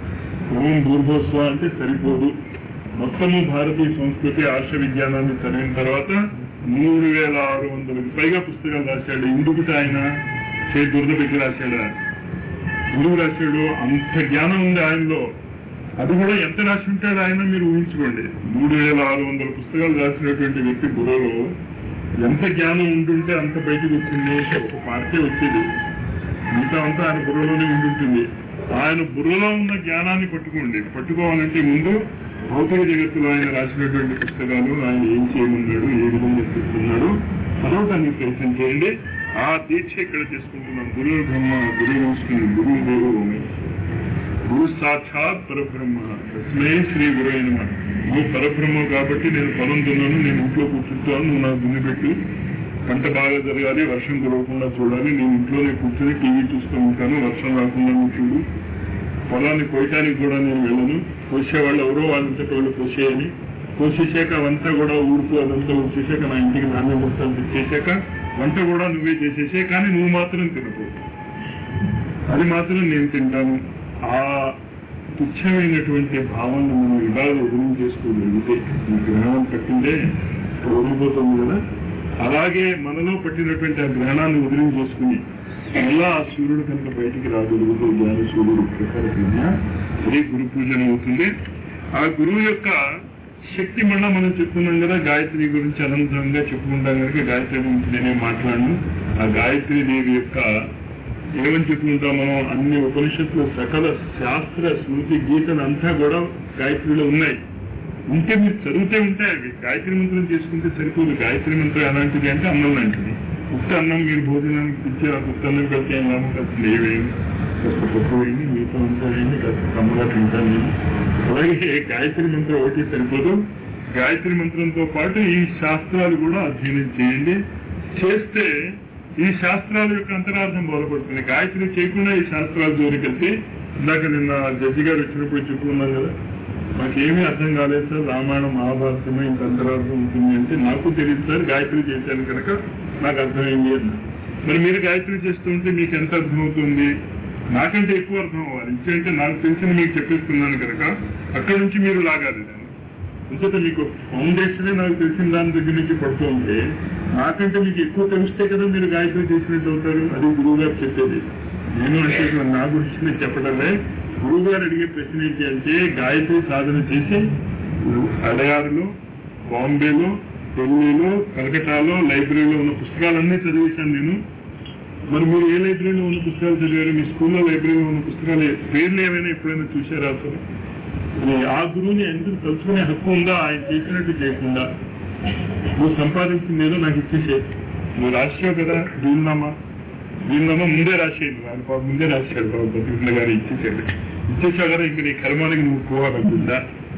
ఓం భూర్భోస్వ అంటే సరిపోదు మొత్తము భారతీయ సంస్కృతి ఆర్ష విజ్ఞానాన్ని చదివిన తర్వాత మూడు వేల ఆరు వందలకు పైగా పుస్తకాలు రాశాడు ఎందుకు ఆయన చే దురద పెట్టి రాశాడా ఎందుకు రాశాడు అంత జ్ఞానం ఉంది ఆయనలో అది కూడా ఎంత రాసి ఉంటాడు ఆయన మీరు ఊహించుకోండి మూడు వేల ఆరు వందల పుస్తకాలు రాసినటువంటి వ్యక్తి బుర్రలో ఎంత జ్ఞానం ఉంటుంటే అంత బయటకు వచ్చింది ఒక పార్టీ వచ్చేది మిగతా అంతా ఆయన బుర్రలోనే ఉంటుంటుంది ఆయన బుర్రలో ఉన్న జ్ఞానాన్ని పట్టుకోండి పట్టుకోవాలంటే ముందు భౌతిక జగత్తులో ఆయన రాసినటువంటి పుస్తకాలు ఆయన ఏం చేయమన్నాడు ఏ విధంగా చెప్తున్నాడు చదవటానికి ప్రయత్నం చేయండి ఆ దీక్ష ఇక్కడ చేసుకుంటున్నాం గురువు బ్రహ్మ గురువు విష్ణు గురువు దేవు గురు సాక్షాత్ పరబ్రహ్మ తస్మై శ్రీ గురు నమ నువ్వు పరబ్రహ్మ కాబట్టి నేను పొలం దున్నాను నేను ఇంట్లో కూర్చుంటాను నువ్వు నాకు దున్ని పెట్టు పంట బాగా జరగాలి వర్షం కురవకుండా చూడాలి నేను ఇంట్లోనే కూర్చొని టీవీ చూస్తూ ఉంటాను వర్షం రాకుండా నువ్వు చూడు పొలాన్ని కోయటానికి కూడా నేను వెళ్ళను కోసేవాళ్ళు ఎవరో వాళ్ళంతటి వాళ్ళు కోసేయని కోసేసాక అవంతా కూడా ఊరుకు అదంతా ఊడ్చేసాక నా ఇంటికి ధాన్యం మొత్తం తెచ్చేసాక వంట కూడా నువ్వే చేసేసే కానీ నువ్వు మాత్రం తినకు అది మాత్రం నేను తింటాను ఆ తుచ్చమైనటువంటి భావనను మనం ఇలా వదిలి చేసుకోగలిగితే ఈ గ్రహణం పట్టిందే వదిలిపోతుంది కదా అలాగే మనలో పట్టినటువంటి ఆ గ్రహణాన్ని వదిలి చేసుకుని మళ్ళా ఆ సూర్యుడు కనుక బయటికి రాగలుగుతూ జ్ఞాన సూర్యుడు ప్రకార శ్రీ గురు పూజన అవుతుంది ఆ గురువు యొక్క శక్తి మళ్ళా మనం చెప్పుకున్నాం కదా గాయత్రి గురించి అనంతంగా చెప్పుకుంటాం కనుక గాయత్రి గురించి నేనే మాట్లాడను ఆ గాయత్రి దేవి యొక్క ఏమని చెప్పుకుంటాం మనం అన్ని ఉపనిషత్తులు సకల శాస్త్ర స్మృతి గీతలు అంతా కూడా గాయత్రిలో ఉన్నాయి ఉంటే మీరు చదివితే ఉంటాయి అవి గాయత్రి మంత్రం చేసుకుంటే సరిపోదు గాయత్రి మంత్రం ఎలాంటిది అంటే అన్నం లాంటిది ఉత్త అన్నం మీరు భోజనానికి ఇచ్చి ఆ ఉత్త అన్నం పెడితే ఏం లాభం కాస్త నెయ్యి వేయండి కాస్త పప్పు వేయండి మీతో అంతా వేయండి కాస్త కమ్మగా తింటాను నేను అలాగే గాయత్రి మంత్రం ఒకటి సరిపోదు గాయత్రి మంత్రంతో పాటు ఈ శాస్త్రాలు కూడా అధ్యయనం చేయండి చేస్తే ఈ శాస్త్రాల యొక్క అంతరార్థం బోధపడుతుంది గాయత్రి చేయకుండా ఈ శాస్త్రాలు జోలికెళ్తే ఇందాక నిన్న జడ్జి గారు వచ్చినప్పుడు చెప్పుకున్నాం కదా మాకేమీ అర్థం కాలేదు సార్ రామాయణం మహాభారతమే ఇంత అంతరార్థం ఉంటుంది అంటే నాకు తెలియదు సార్ గాయత్రి చేశాను కనుక నాకు అర్థమైంది అన్న మరి మీరు గాయత్రి చేస్తూ ఉంటే మీకు ఎంత అర్థమవుతుంది నాకంటే ఎక్కువ అర్థం అవ్వాలి ఇచ్చేంటే నాకు తెలిసిన మీకు చెప్పేస్తున్నాను కనుక అక్కడి నుంచి మీరు లాగాలి దాన్ని అంచేత మీకు ఫౌండేషనే నాకు తెలిసిన దాని దగ్గర నుంచి పడుతూ ఉంటే నాకంటే మీకు ఎక్కువ తెలిస్తే కదా మీరు గాయత్రి చేసినట్టు అవుతారు అది గురువు గారు చెప్పేది నేను అంటే నా గురించి నేను చెప్పడమే గురువు గారు అడిగే ప్రశ్న ఏంటి అంటే గాయత్రి సాధన చేసి అడయారులో బాంబేలో ఢిల్లీలో కలకటాలో లైబ్రరీలో ఉన్న పుస్తకాలన్నీ చదివేశాను నేను మరి మీరు ఏ లైబ్రరీలో ఉన్న పుస్తకాలు చదివారు మీ స్కూల్లో లైబ్రరీలో ఉన్న పుస్తకాలు పేర్లు ఏమైనా ఎప్పుడైనా చూశారా అసలు మరి ఆ గురువుని ఎందుకు తలుచుకునే హక్కు ఉందా ఆయన చేసినట్టు చేయకుండా నువ్వు సంపాదించింది ఏదో నాకు ఇచ్చేసే నువ్వు రాసావు కదా వీలునామా వీలునామా ముందే రాసేయండి ఆయన పాపం ముందే రాశాడు బాబు బతికింద గారు ఇచ్చేసాడు ఇచ్చేసావు కదా ఇంక నీ కర్మానికి నువ్వు పోవాలనుకుందా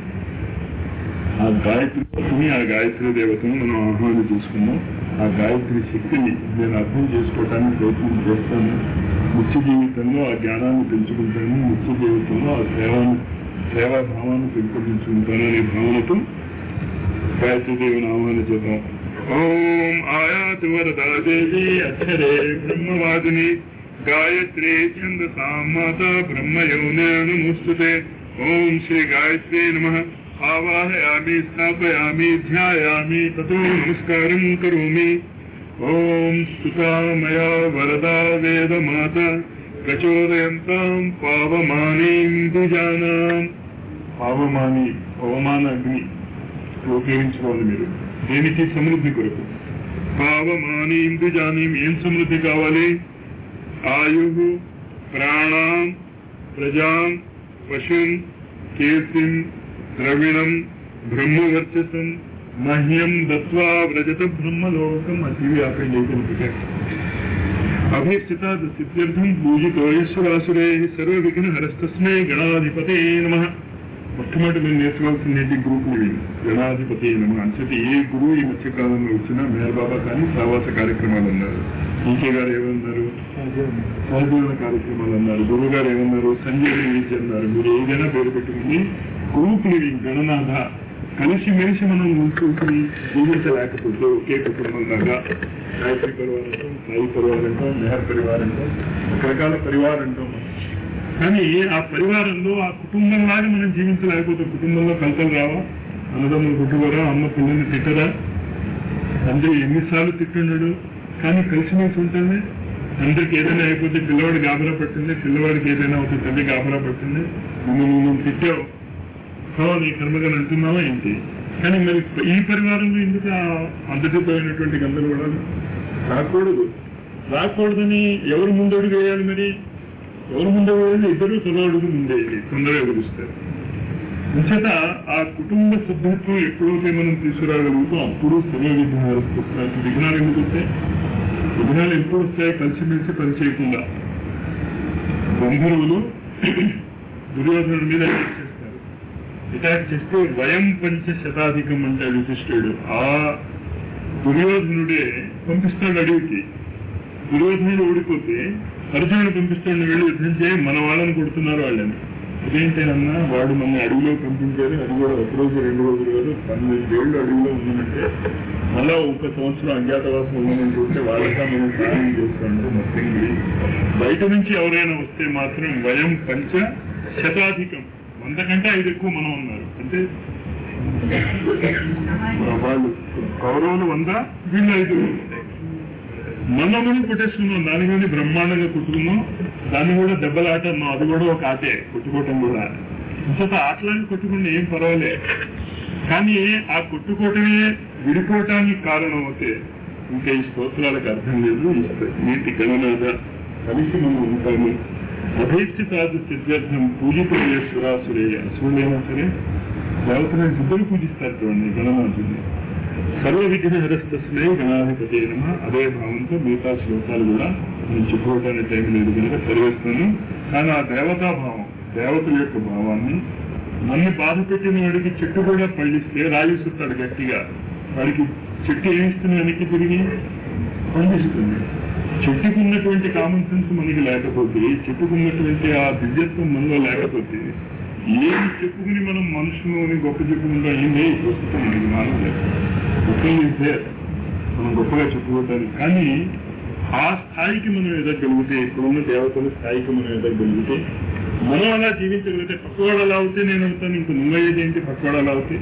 ఆ గాయత్రి ఆ గాయత్రి దేవతను మనం ఆహ్వానం చేసుకున్నాం ఆ గాయత్రి శక్తిని నేను అర్థం చేసుకోవటానికి ప్రయత్నం చేస్తాను నిత్య జీవితంలో ఆ జ్ఞానాన్ని పెంచుకుంటాను నిత్య జీవితంలో ఆ సేవాన్ని సేవాభావాన్ని పెంపొందించుకుంటాను అనే భావనతో గాయత్రి దేవుని ఆహ్వానం చేద్దాం ఓం ఆయాతి వరదా దేవి అక్షరే బ్రహ్మవాదిని గాయత్రి ఛందసాం మాత బ్రహ్మయోనముస్తుతే ఓం శ్రీ గాయత్రి నమ ఆవాహయామి స్థాపయామి ధ్యాయామి తతో నమస్కారం కరోమి ఓం స్తుతా మయా వరదా వేదమాత ప్రచోదయంతాం పావమానీం ద్విజానాం పావమాని పవమాన అగ్ని ఉపయోగించుకోవాలి మీరు దేనికి సమృద్ధి కొరకు పావమాని ఇంద్రజాని ఏం సమృద్ధి కావాలి ఆయు ప్రాణాం ప్రజాం పశుం కీర్తిం ద్రవిణం బ్రహ్మవర్చసం మహ్యం దత్వా వ్రజత బ్రహ్మలోకం అతివి ఆపండి అభీప్సిత సిద్ధ్యర్థం పూజితోయశ్వరాసురే సర్వ విఘ్న హరస్తస్మై గణాధిపతే నమ మొట్టమొదటి మీరు నేర్చుకోవాల్సిన ఏంటి గ్రూప్ లివింగ్ గణాధిపతి నమ అంటే ఏ గురువు ఈ మధ్య కాలంలో వచ్చినా మేర్ బాబా కానీ సావాస కార్యక్రమాలు అన్నారు ఈకే గారు ఏమన్నారు సహజీవన కార్యక్రమాలు అన్నారు గురువు గారు ఏమన్నారు సంజయ్ విద్య అన్నారు మీరు ఏదైనా పేరు పెట్టుకుని గ్రూప్ లివింగ్ గణనాథ కలిసి మెలిసి మనం కూర్చుని జీవించలేకపోతే ఒకే కుటుంబం లాగా గాయత్రి పరివార్ అంటాం సాయి పరివార్ అంటాం మెహర్ పరివార్ అంటాం రకరకాల పరివార్ అంటాం మనం. కానీ ఆ పరివారంలో ఆ కుటుంబం లాగా మనం జీవించలేకపోతే కుటుంబంలో కలతలు రావా అన్నదమ్ములు కుట్టుకోరా అమ్మ పిల్లల్ని తిట్టరా తండ్రి ఎన్నిసార్లు తిట్టున్నాడు కానీ కలిసిమెలిసి ఉంటుంది తండ్రికి ఏదైనా అయిపోతే పిల్లవాడు గాబరా పట్టింది పిల్లవాడికి ఏదైనా అవుతే తల్లి గాబరా పట్టింది నువ్వు నువ్వు తిట్టావు కావాలి నీ కర్మగా అంటున్నావా ఏంటి కానీ మరి ఈ పరివారంలో ఎందుకు ఆ అంతటిపోయినటువంటి గందరగోళాలు రాకూడదు రాకూడదని ఎవరు ముందడుగు వేయాలి మరి ఎవరు ముందు వేయాలి ఇద్దరు తొలడుగు ముందేయాలి తొందరగా ఎదురుస్తారు అంచేత ఆ కుటుంబ సభ్యత్వం ఎప్పుడైతే మనం తీసుకురాగలుగుతాం అప్పుడు సర్వ విఘ్నాలు వస్తాయి విఘ్నాలు ఎందుకు వస్తాయి విఘ్నాలు ఎప్పుడు వస్తాయి కలిసిమెలిసి పని చేయకుండా బంధువులు దుర్యోధనుడి మీద అటాక్ చేస్తారు అటాక్ చేస్తే వయం పంచ శతాధికం అంటే యుధిష్ఠుడు ఆ దుర్యోధనుడే పంపిస్తాడు అడవికి దుర్యోధనుడు ఓడిపోతే అర్జునుడు పంపిస్తాడు "నువ్వు వెళ్ళి యుద్ధం చేయి మన వాళ్ళని కొడుతున్నారు వాళ్ళని ఇదేంటేనన్నా వాడు మన అడవిలో పంపించారు అది కూడా ఒక రోజు రెండు రోజులు కాదు పన్నెండేళ్ళు అడవిలో ఉన్నామంటే మళ్ళా ఒక సంవత్సరం అజ్ఞాతవాసం ఉన్నామని చూస్తే వాళ్ళగా మనం సహాయం చేస్తాము మొత్తం ఇది. బయట నుంచి ఎవరైనా వస్తే మాత్రం వయం పంచ శతాధికం వంద కంటే ఐదు ఎక్కువ మనం ఉన్నారు అంటే వాళ్ళు కౌరవులు వంద వీళ్ళు ఐదు మనం మనం కొట్టేసుకున్నాం దాని కానీ బ్రహ్మాండంగా కుట్టుకున్నాం దాన్ని కూడా దెబ్బలాట అన్నాం అది కూడా ఒక ఆటే కొట్టుకోవటం కూడా ఇంకొక ఆటలాంటి కొట్టుకుంటే ఏం పర్వాలే కానీ ఆ కొట్టుకోవటమే విడిపోవటానికి కారణం అవుతే ఇంకా ఈ స్తోత్రాలకు అర్థం లేదు ఈ స్త- నీటి గణనాథ కలిసి మనం ఉంటాము అభీప్సితాది సిద్ధార్థం పూజితేశ్వరాసురే అసురులైనా సరే దేవతలను సిద్ధులు పూజిస్తారు చూడండి గణనాథుని సర్వ విఘ్న హరస్తస్మే గణాధిపతి నమ అదే భావంతో మిగతా శ్లోకాలు కూడా నేను చెప్పుకోవడానికి టైం లేదు కనుక చదివేస్తున్నాను కానీ ఆ దేవతా భావం దేవతల యొక్క భావాన్ని నన్ను బాధ పెట్టిన వాడికి చెట్టు కూడా పండిస్తే రాయిస్తుంటాడు గట్టిగా వాడికి చెట్టు ఏమిస్తుంది వెనక్కి తిరిగి పండిస్తుంది చెట్టుకున్నటువంటి కామన్ సెన్స్ మనకి లేకపోతే చెట్టుకున్నటువంటి ఆ దివ్యత్వం మనలో లేకపోతే ఏం చెప్పుకుని మనం మనుషులని గొప్ప చెప్పుకుంటాం ఏంటి ప్రస్తుతం మనకి మానలేదు మనం గొప్పగా చెప్పుకోవటానికి కానీ ఆ స్థాయికి మనం ఎదగలిగితే ఇప్పుడున్న దేవతల స్థాయికి మనం ఎదగలిగితే మనం అలా జీవించగలిగితే పక్కవాడు అలా అవుతే నేను అవుతాను ఇంక నువ్వయ్యేది ఏంటి పక్కవాడు అలా అవుతే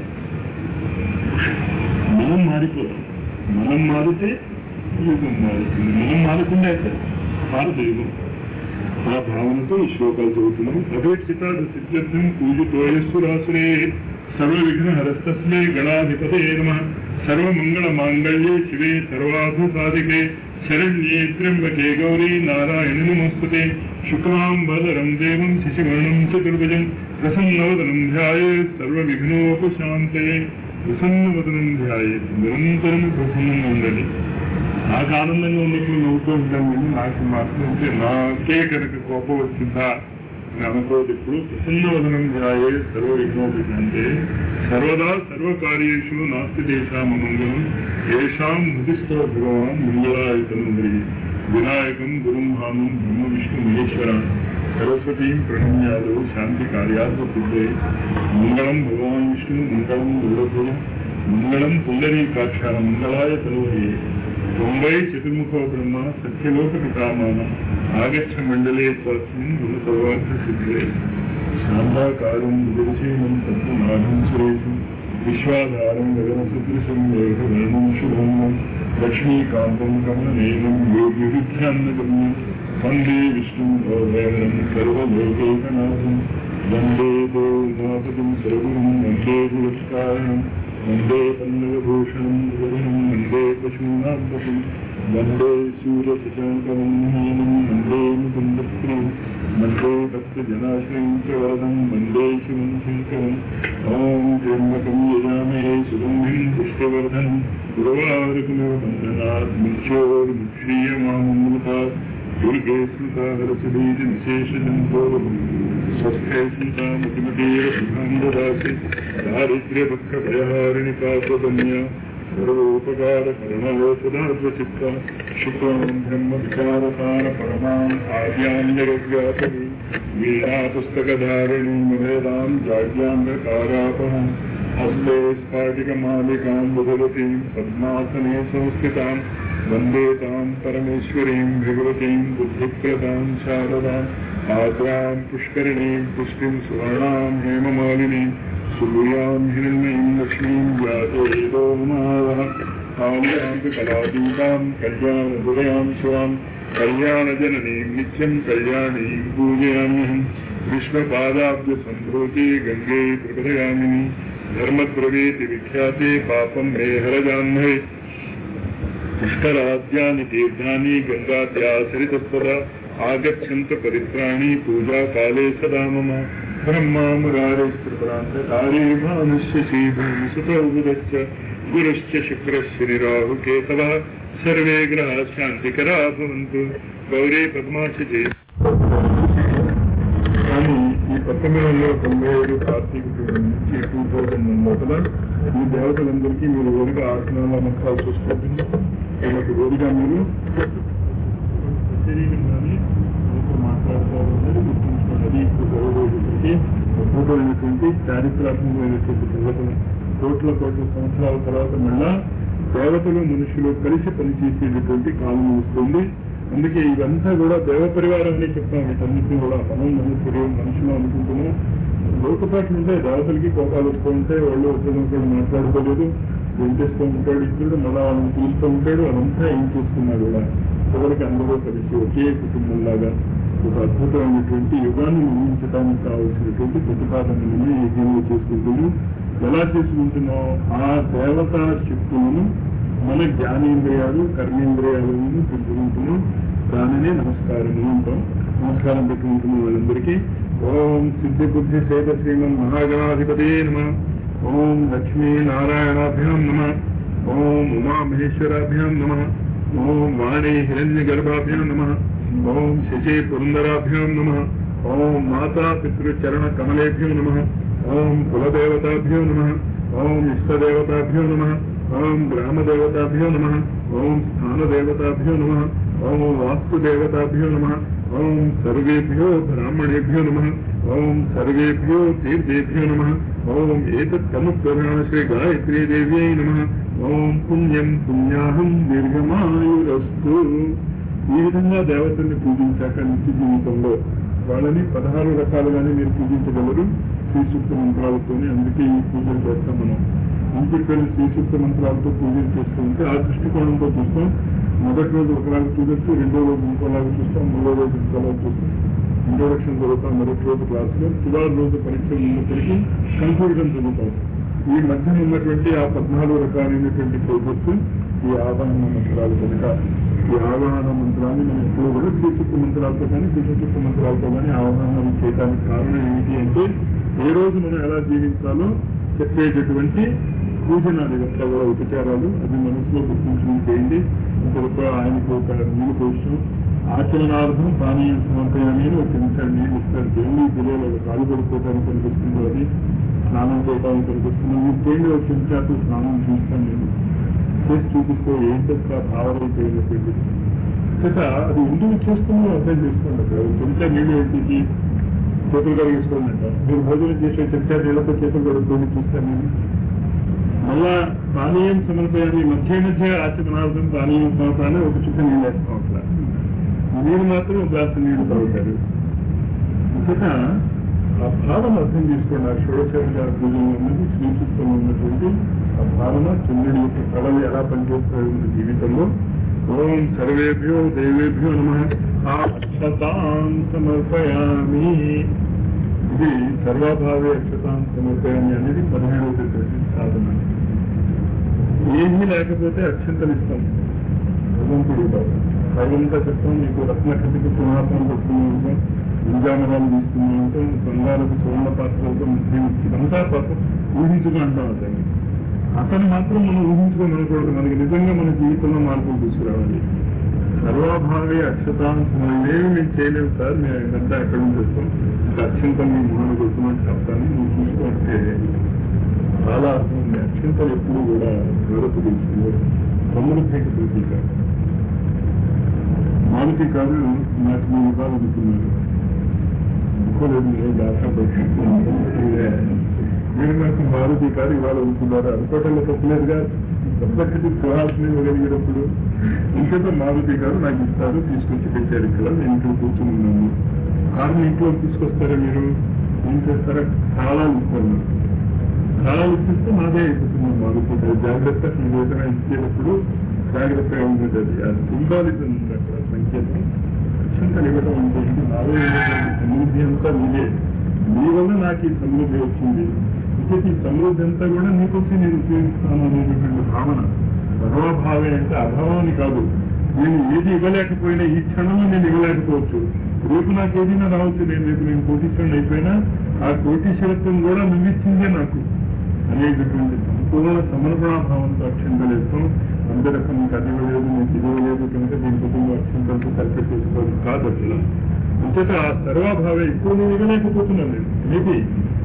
మనం మారిపోతాం మనం మారితే యుగం మారుతుంది మనం మారకుండా అయితే మారదు యుగం ఆ భావనతో ఈ శ్లోకాలు చదువుతున్నాం అభేక్షితాద సిద్ధ్యర్థం పూజితోయస్సురాసురే సర్వ విఘ్న హరస్తస్మై గణాధిపతే నమ సర్వమంగళ మాంగళ్యే శివే సర్వాధు సాధికే శరణ్యే త్ర్యంబకే గౌరీ నారాయణ నమోస్తుతే శుక్లాం వదరం దేవం శిశువర్ణం చతుర్భుజం ప్రసన్నవదనం ధ్యాయే సర్వ విఘ్నోపశాంతే ప్రసన్నవదనం ధ్యాయే నిరంతరం ప్రసన్నంగా ఉండాలి నాకు ఆనందంగా ఉన్నప్పుడు నవ్వుతూ ఉంటాను కానీ నాకు మాత్రం అంటే నాకే కనుక కోపం వచ్చిందా అని అనుకోదు ఇప్పుడు ప్రసన్నవదనం ధ్యాయే సర్వ విఘ్నోపశాంతే సర్వదా సర్వకార్యేషు నాస్తి దేశామంగళం ఏషాం హృదిస్థో భగవాన్ మంగళాయతనుంద్రి వినాయకం గురుం భానం బ్రహ్మ విష్ణు మహేశ్వర సరస్వతీం ప్రణమ్యాలు శాంతి కార్యార్థ సిద్ధే మంగళం భగవాన్ విష్ణు మంగళం గురుభుజ మంగళం పుండరీకాక్ష మంగళాయ తనుహే తొంభై చతుర్ముఖో బ్రహ్మ సత్యలోక పితామానం ఆగచ్చ మండలే స్వాస్మిన్ గురు సర్వార్థ సిద్ధే శాంతాకారం విదర్శీనం తత్వనాథం సురేశం విశ్వాధారం గగన సదృశం మేఘవర్ణం శుభం లక్ష్మీకాంతం కమలనేయం యోగి విద్యాన్నగమ్యం వందే విష్ణు గోవేరం సర్వలోకైకనాథం వందే దేవనాథం సర్వం వందే పురస్కారం వందే పన్నగభూషణం వరుణం వందే పశూనాథం వందే సూర్యశశాంకరం వందే ముకుందప్రియం వందే భక్తజనాశ్రయం చ వరదం వందే శివం శంకరం ఓం త్ర్యంబకం యజామహే సుగంధిం పుష్పవర్ధనం గురువారుకుమివ వందనాత్ ముఖ్యోర్ముక్షీయమామృతాత్ దుర్గే స్మృతాహరసుధీతి విశేషజంతో స్వస్థే స్మితామతిమతీర సుఖాంగదాసి దారిద్ర్యపక్షభయహారిణి పాపగమ్య సర్వోపకార కరుణోపదాత్వచిత్త శుక్లం బ్రహ్మ విచారసార పరమాం ఆద్యాం జగద్వ్యాపని వీణా పుస్తకధారిణి వేదాం జాడ్యాంగకారాపహం హస్తే స్ఫాటికమాలికాం బుధవతీం పద్మాసనే సంస్థితాం వందే తాం పరమేశ్వరీం భగవతీం బుద్ధిప్రదాం శారదాం ఆద్రాం పుష్కరిణీం పుష్టిం సువర్ణాం హేమమాలినీం సూర్యాం హిరణ్మయీం లక్ష్మీం వ్యాసేదో మావః కాళికాంతకలాదీతాం కళ్యాణహృదయాం స్వాం కళ్యాణజననీం నిత్యం కళ్యాణీం పూజయామ్యహం విశ్వపాదాబ్జ సంభూతి గంగే త్రిపదగామిని ధర్మద్రవేతి విఖ్యాతే పాపం మే హరజాన్మహే పుష్కరాద్యాని తీర్థాని గంగాద్యాసరితత్పద ఆగచ్చంత పరిత్రాణి పూజా కాలే సదా మమ బ్రహ్మా మురారేస్త్రిపురాంతకారీ భానుష్య శ్రీభూమి సుతౌగుదశ్చ గురుశ్చ శుక్రశ్రీ రాహు కేతవ సర్వే గ్రహ శాంతికరా భవంతు గౌరీ పద్మాశి కానీ ఈ పంతొమ్మిది వందల తొంభై ఏడు కార్తీక పీరియడ్ నుంచి టూ థౌజండ్ వన్ లోపల ఈ దేవతలందరికీ మీరు ఓడిగా ఆసనాల మంత్రాలు చూసుకోండి కాబట్టి ఓడిగా మీరు శరీరంగానే మీతో మాట్లాడతారు అనేది గుర్తుంచుకోండి అది ఇప్పుడు జరగబోయేటప్పటికీ అద్భుతమైనటువంటి చారిత్రాత్మకమైనటువంటి సంఘటన కోట్ల కోట్ల సంవత్సరాల తర్వాత మళ్ళా దేవతలు మనుషులు కలిసి పనిచేసేటటువంటి కాలం వస్తుంది అందుకే ఇదంతా కూడా దేవ పరివారం అని చెప్తాం వీటన్నిటిని కూడా మనం మనుషులు మనుషులు అనుకుంటున్నాం లోకపాట్లు ఉంటాయి దేవతలకి కోపాలు వస్తూ ఉంటాయి వాళ్ళు ఒకరినొకరు మాట్లాడుకోలేదు ఏం చేస్తూ ఉంటాడు ఇద్దరు మళ్ళా వాళ్ళని చూస్తూ ఉంటాడు అదంతా ఏం చేస్తున్నా కూడా చివరికి అందరూ కలిసి ఒకే కుటుంబంలాగా ఒక అద్భుతమైనటువంటి యుగాన్ని నిర్మించడానికి కావలసినటువంటి ప్రతిపాదనలను ఈ యజ్ఞంలో చేసుకుంటున్నాం ఎలా చేసుకుంటున్నాం ఆ దేవతా శక్తులను మన జ్ఞానేంద్రియాలు కర్మేంద్రియాలను పెట్టుకుంటున్నాం దానినే నమస్కారం అంటాం నమస్కారం పెట్టుకుంటున్నాం వాళ్ళందరికీ ఓం సిద్ధి బుద్ధి సేత శ్రీమన్ మహాగణాధిపతి నమ ఓం లక్ష్మీ నారాయణాభ్యాం నమ ఓం ఉమామహేశ్వరాభ్యాం నమ ఓం వాణి హిరణ్య గర్భాభ్యాం నమ ఓం శశి పురందరాభ్యాం నమ ఓం మాతా పితృచరణ కమలేభ్యో నమ ఓం కులదేవతాభ్యో నమ ఓం ఇష్టదేవతాభ్యో నమ ఓం గ్రామదేవతాభ్యో నమ ఓం స్థానదేవతాభ్యో నమ ఓం వాస్తుదేవతాభ్యో నమ ఓం సర్వేభ్యో బ్రాహ్మణేభ్యో నమ ఓం సర్వేభ్యో తీర్థేభ్యో నమ ఓం ఏతత్ తముప్రధాన శ్రీ గాయత్రీ దేవ్యై నమ ఓం పుణ్యం పుణ్యాహం దీర్ఘమాయురస్తు ఈ విధంగా దేవతల్ని పూజించాక నిత్య జీవితంలో వాళ్ళని పదహారు రకాలుగానే మీరు పూజించగలరు శ్రీసూక్త మంత్రాలతోనే అందుకే ఈ పూజలు చేస్తాం మనం ఇంటికి శ్రీసూక్త మంత్రాలతో పూజలు చేస్తూ ఉంటే ఆ దృష్టికోణంతో చూస్తాం మొదటి రోజు ఒకలాగా చూడొచ్చు రెండో రోజు ఇంకోలాగా చూస్తాం మూడో రోజు ఇంకోలాగా చూస్తాం ఇంట్రొడక్షన్ చదువుతాం మొదటి రోజు క్లాస్ లో చివరి రోజు పరీక్ష ముందుకి కన్క్లూజన్ చదువుతాం ఈ మధ్యన ఉన్నటువంటి ఆ పద్నాలుగు రకాలైనటువంటి సోర్సెస్ ఈ ఆవాహన మంత్రాలు కనుక ఈ ఆవాహన మంత్రాన్ని మనం ఎప్పుడు కూడా శ్రీశక్తి మంత్రాలతో కానీ శ్రీశక్తి మంత్రాలతో కానీ ఆవాహనం చేయడానికి కారణం ఏమిటి అంటే ఏ రోజు మనం ఎలా జీవించాలో చెప్పేటటువంటి పూజనాలు ఇదంతా కూడా ఉపచారాలు అది మనసులో గుర్తించడం చేయండి ఇంకొక ఆయనకు ఒక నీళ్ళు పోషం ఆచరణార్థం పానీయం సమర్పయాన్ని ఒక నిమిషాలు నీళ్ళు ఇస్తారు దేవుడి తెలియదు ఒక కాలు పడిపోవడానికి కనిపిస్తుందో అది స్నానం చేయడానికి కనిపిస్తుంది మీరు చేయండి ఒక చెంచాతో స్నానం చూస్తాను నేను చేసి చూపిస్తే ఏంటో భావమైపోయినటువంటి చేత అది ఎందుకు చేస్తుందో అర్థం చేసుకోండి అక్కడ ఒక చెంచా నీళ్ళు ఏంటి చేతులు కడిగేసుకోండి అంట మీరు భోజనం చేసే చెంచా నీళ్ళతో చేతులు కడుక్కొని చూస్తాను నేను మళ్ళా పానీయం సమర్పయాన్ని మధ్య మధ్య ఆచరణార్థం పానీయం సమర్పయాన్ని ఒక చుక్క నీళ్ళు వేస్తాం అట్లా మీరు మాత్రం ఒక గ్లాసు నీళ్లు తాగుతారు అంతటా ఆ భావన అర్థం చేసుకోండి ఆ షోడశోపచార పూజలో ఉన్నది శ్రీసూక్తంలో ఉన్నటువంటి ఆ భావన చంద్రుడి యొక్క కళలు ఎలా పనిచేస్తాయి మన జీవితంలో ఓం సర్వేభ్యో దేవేభ్యో నమ అక్షతాం సమర్పయామి ఇది సర్వభావే అక్షతాం సమర్పయామి అనేది పదిహేడవ తరగతి సాధన ఏమీ లేకపోతే అక్షంతలు ఇస్తాం భగవంతుడు బాబు పైనంతా చెప్తాం మీకు రత్నకృతికి సింహాసనం పెట్టుకుని ఉంటాం విజామరాలు తీసుకుని ఉంటాం బంగారపు సువర్ణ పాత్రలతో ఇదంతా పాత్ర ఊహించుకుని అంటాం అతన్ని అతను మాత్రం మనం ఊహించుకోమనకూడదు మనకి నిజంగా మన జీవితంలో మార్పులు తీసుకురావాలి సర్వభావే అక్షతాంశం ఏమి మేము చేయలేము సార్ మేము ఇదంతా ఎక్కడ నుంచి వస్తాం ఇంకా అత్యంతం మీ మొహన కొట్టుమని చెప్తాను నువ్వు చూసుకుంటే చాలా అర్థం ఉంది అత్యంతలు ఎప్పుడు కూడా దూరపు తీసుకుని సమృద్ధికి ప్రతీక మారుతి కాదు నాకు మూడు రూపాయలు అనుకున్నారు అనుకోలేదు నేను దాకా మీరు నాకు మారుతి కాదు ఇవాళ అనుకున్నారు అనుకోవటంలో తప్పలేదుగా సబ్జెక్ట్ సుహాసిని ఇవ్వగలిగినప్పుడు ఇంకేతో మారుతి గారు నాకు ఇస్తారు తీసుకొచ్చి పెట్టారు ఇక్కడ నేను ఇక్కడ కూర్చుని ఉన్నాను కారణం ఇంట్లో తీసుకొస్తారా మీరు ఏం చేస్తారా తాళాలు ఇస్తారు తాళాలు ఇప్పిస్తే మాదే అయిపోతుంది మారుతి గారు జాగ్రత్త మీరు ఏదైనా ఇచ్చేటప్పుడు జాగ్రత్తగా ఉంటుంది అది ఆ సింబాలిజం ఉంది అక్కడ సంకేతం అత్యంత ఇవ్వడం అంటే ఇది నాలో ఉన్నటువంటి సమృద్ధి అంతా మీదే మీ వల్ల నాకు ఈ సమృద్ధి వచ్చింది ఇంకేసి ఈ సమృద్ధి అంతా కూడా మీకొచ్చి నేను ఉపయోగిస్తాను అనేటటువంటి భావన సర్వభావే అంటే అభావాన్ని కాదు నేను ఏది ఇవ్వలేకపోయినా ఈ క్షణంలో నేను ఇవ్వలేకపోవచ్చు రేపు నాకు ఏదైనా రావచ్చు నేను రేపు నేను కోటీశ్వరుని అయిపోయినా ఆ కోటీశ్వరత్వం కూడా నువ్విచ్చిందే నాకు అనేటటువంటి సంపూర్ణ సమర్పణాభావంతో అక్షంతలేస్తాం అందరూ మీకు అది ఇవ్వలేదు మీకు ఇది ఇవ్వలేదు కనుక దీని కుటుంబ అక్షంతలతో కలిపి చేసుకోవడం కాదు అసలు అంతేత ఆ సర్వభావే ఇప్పుడు నేను ఇవ్వలేకపోతున్నాను నేను మేబీ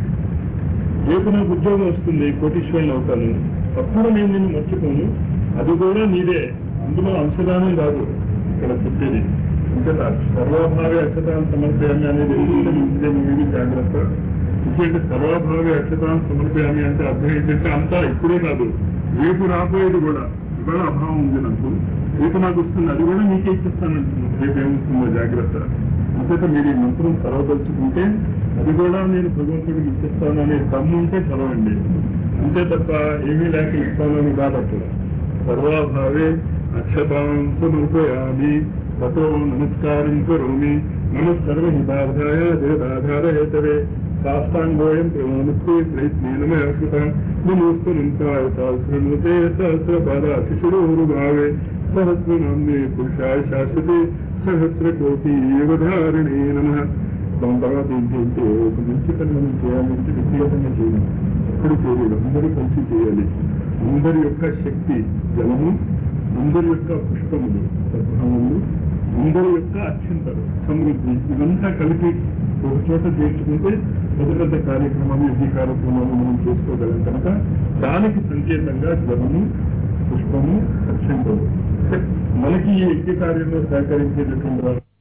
రేపు నాకు ఉద్యోగం వస్తుంది కోటీశ్వరుని అవుతాను అప్పుడు నేను నిన్ను మర్చిపోను అది కూడా నీదే అందులో అంశదానం కాదు ఇక్కడ చెప్పేది అంతేత సర్వభావే అక్షతాన్ని సమర్పయామి అనేది ఏంటంటే మీరు జాగ్రత్త ఎందుకంటే సర్వభావే అక్షతాన్ని సమర్పయామి అంటే అర్థం ఏంటంటే అంతా ఇప్పుడే కాదు రేపు రాబోయేది కూడా ఇవాళ అభావం ఉంది నాకు రేపు నాకు వస్తుంది అది కూడా మీకే ఇచ్చిస్తానంటున్నాను రేపు ఏమొస్తుందో జాగ్రత్త అంతేత మీరు ఈ మంత్రం చదవదలుచుకుంటే అది కూడా నేను భగవంతుడికి ఇచ్చిస్తాను అనే దమ్ము ఉంటే చదవండి అంతే తప్ప ఏమీ లేక ఇస్తానని కాదట్ల సర్వాభావే అక్షభావం సమర్పయామి తతో నమస్కారం కరోమి నమ సర్వహితార్థాయ దేదాధారహేతవే శాస్త్రాంగోయం ప్రమాణస్తే ప్రయత్నేన కృత నమోస్తు నింతాయ సహస్రమతే సహస్రపాద శిశురోరుభావే సహస్రనామ్నే పురుషాయ శాశ్వతే సహస్ర కోటి ధారణే నమ దాని తర్వాత ఏంటి అంటే ఒక మంచి పని మనం చేయాలంటే వ్యక్తిగతంగా చేయాలి ఎప్పుడు చేయలేదు అందరూ కలిసి చేయాలి అందరి యొక్క శక్తి జలము అందరి యొక్క పుష్పములు సద్భావములు అందరి యొక్క అత్యంతలు సమృద్ధి ఇదంతా కలిపి ఒక చోట చేర్చుకుంటే పెద్ద పెద్ద కార్యక్రమాలు యజ్ఞ కార్యక్రమాలు మనం చేసుకోగలం కనుక దానికి సంకేతంగా జలము పుష్పము అత్యంతలు మనకి ఈ యజ్ఞ కార్యంలో సహకరించేటటువంటి వారు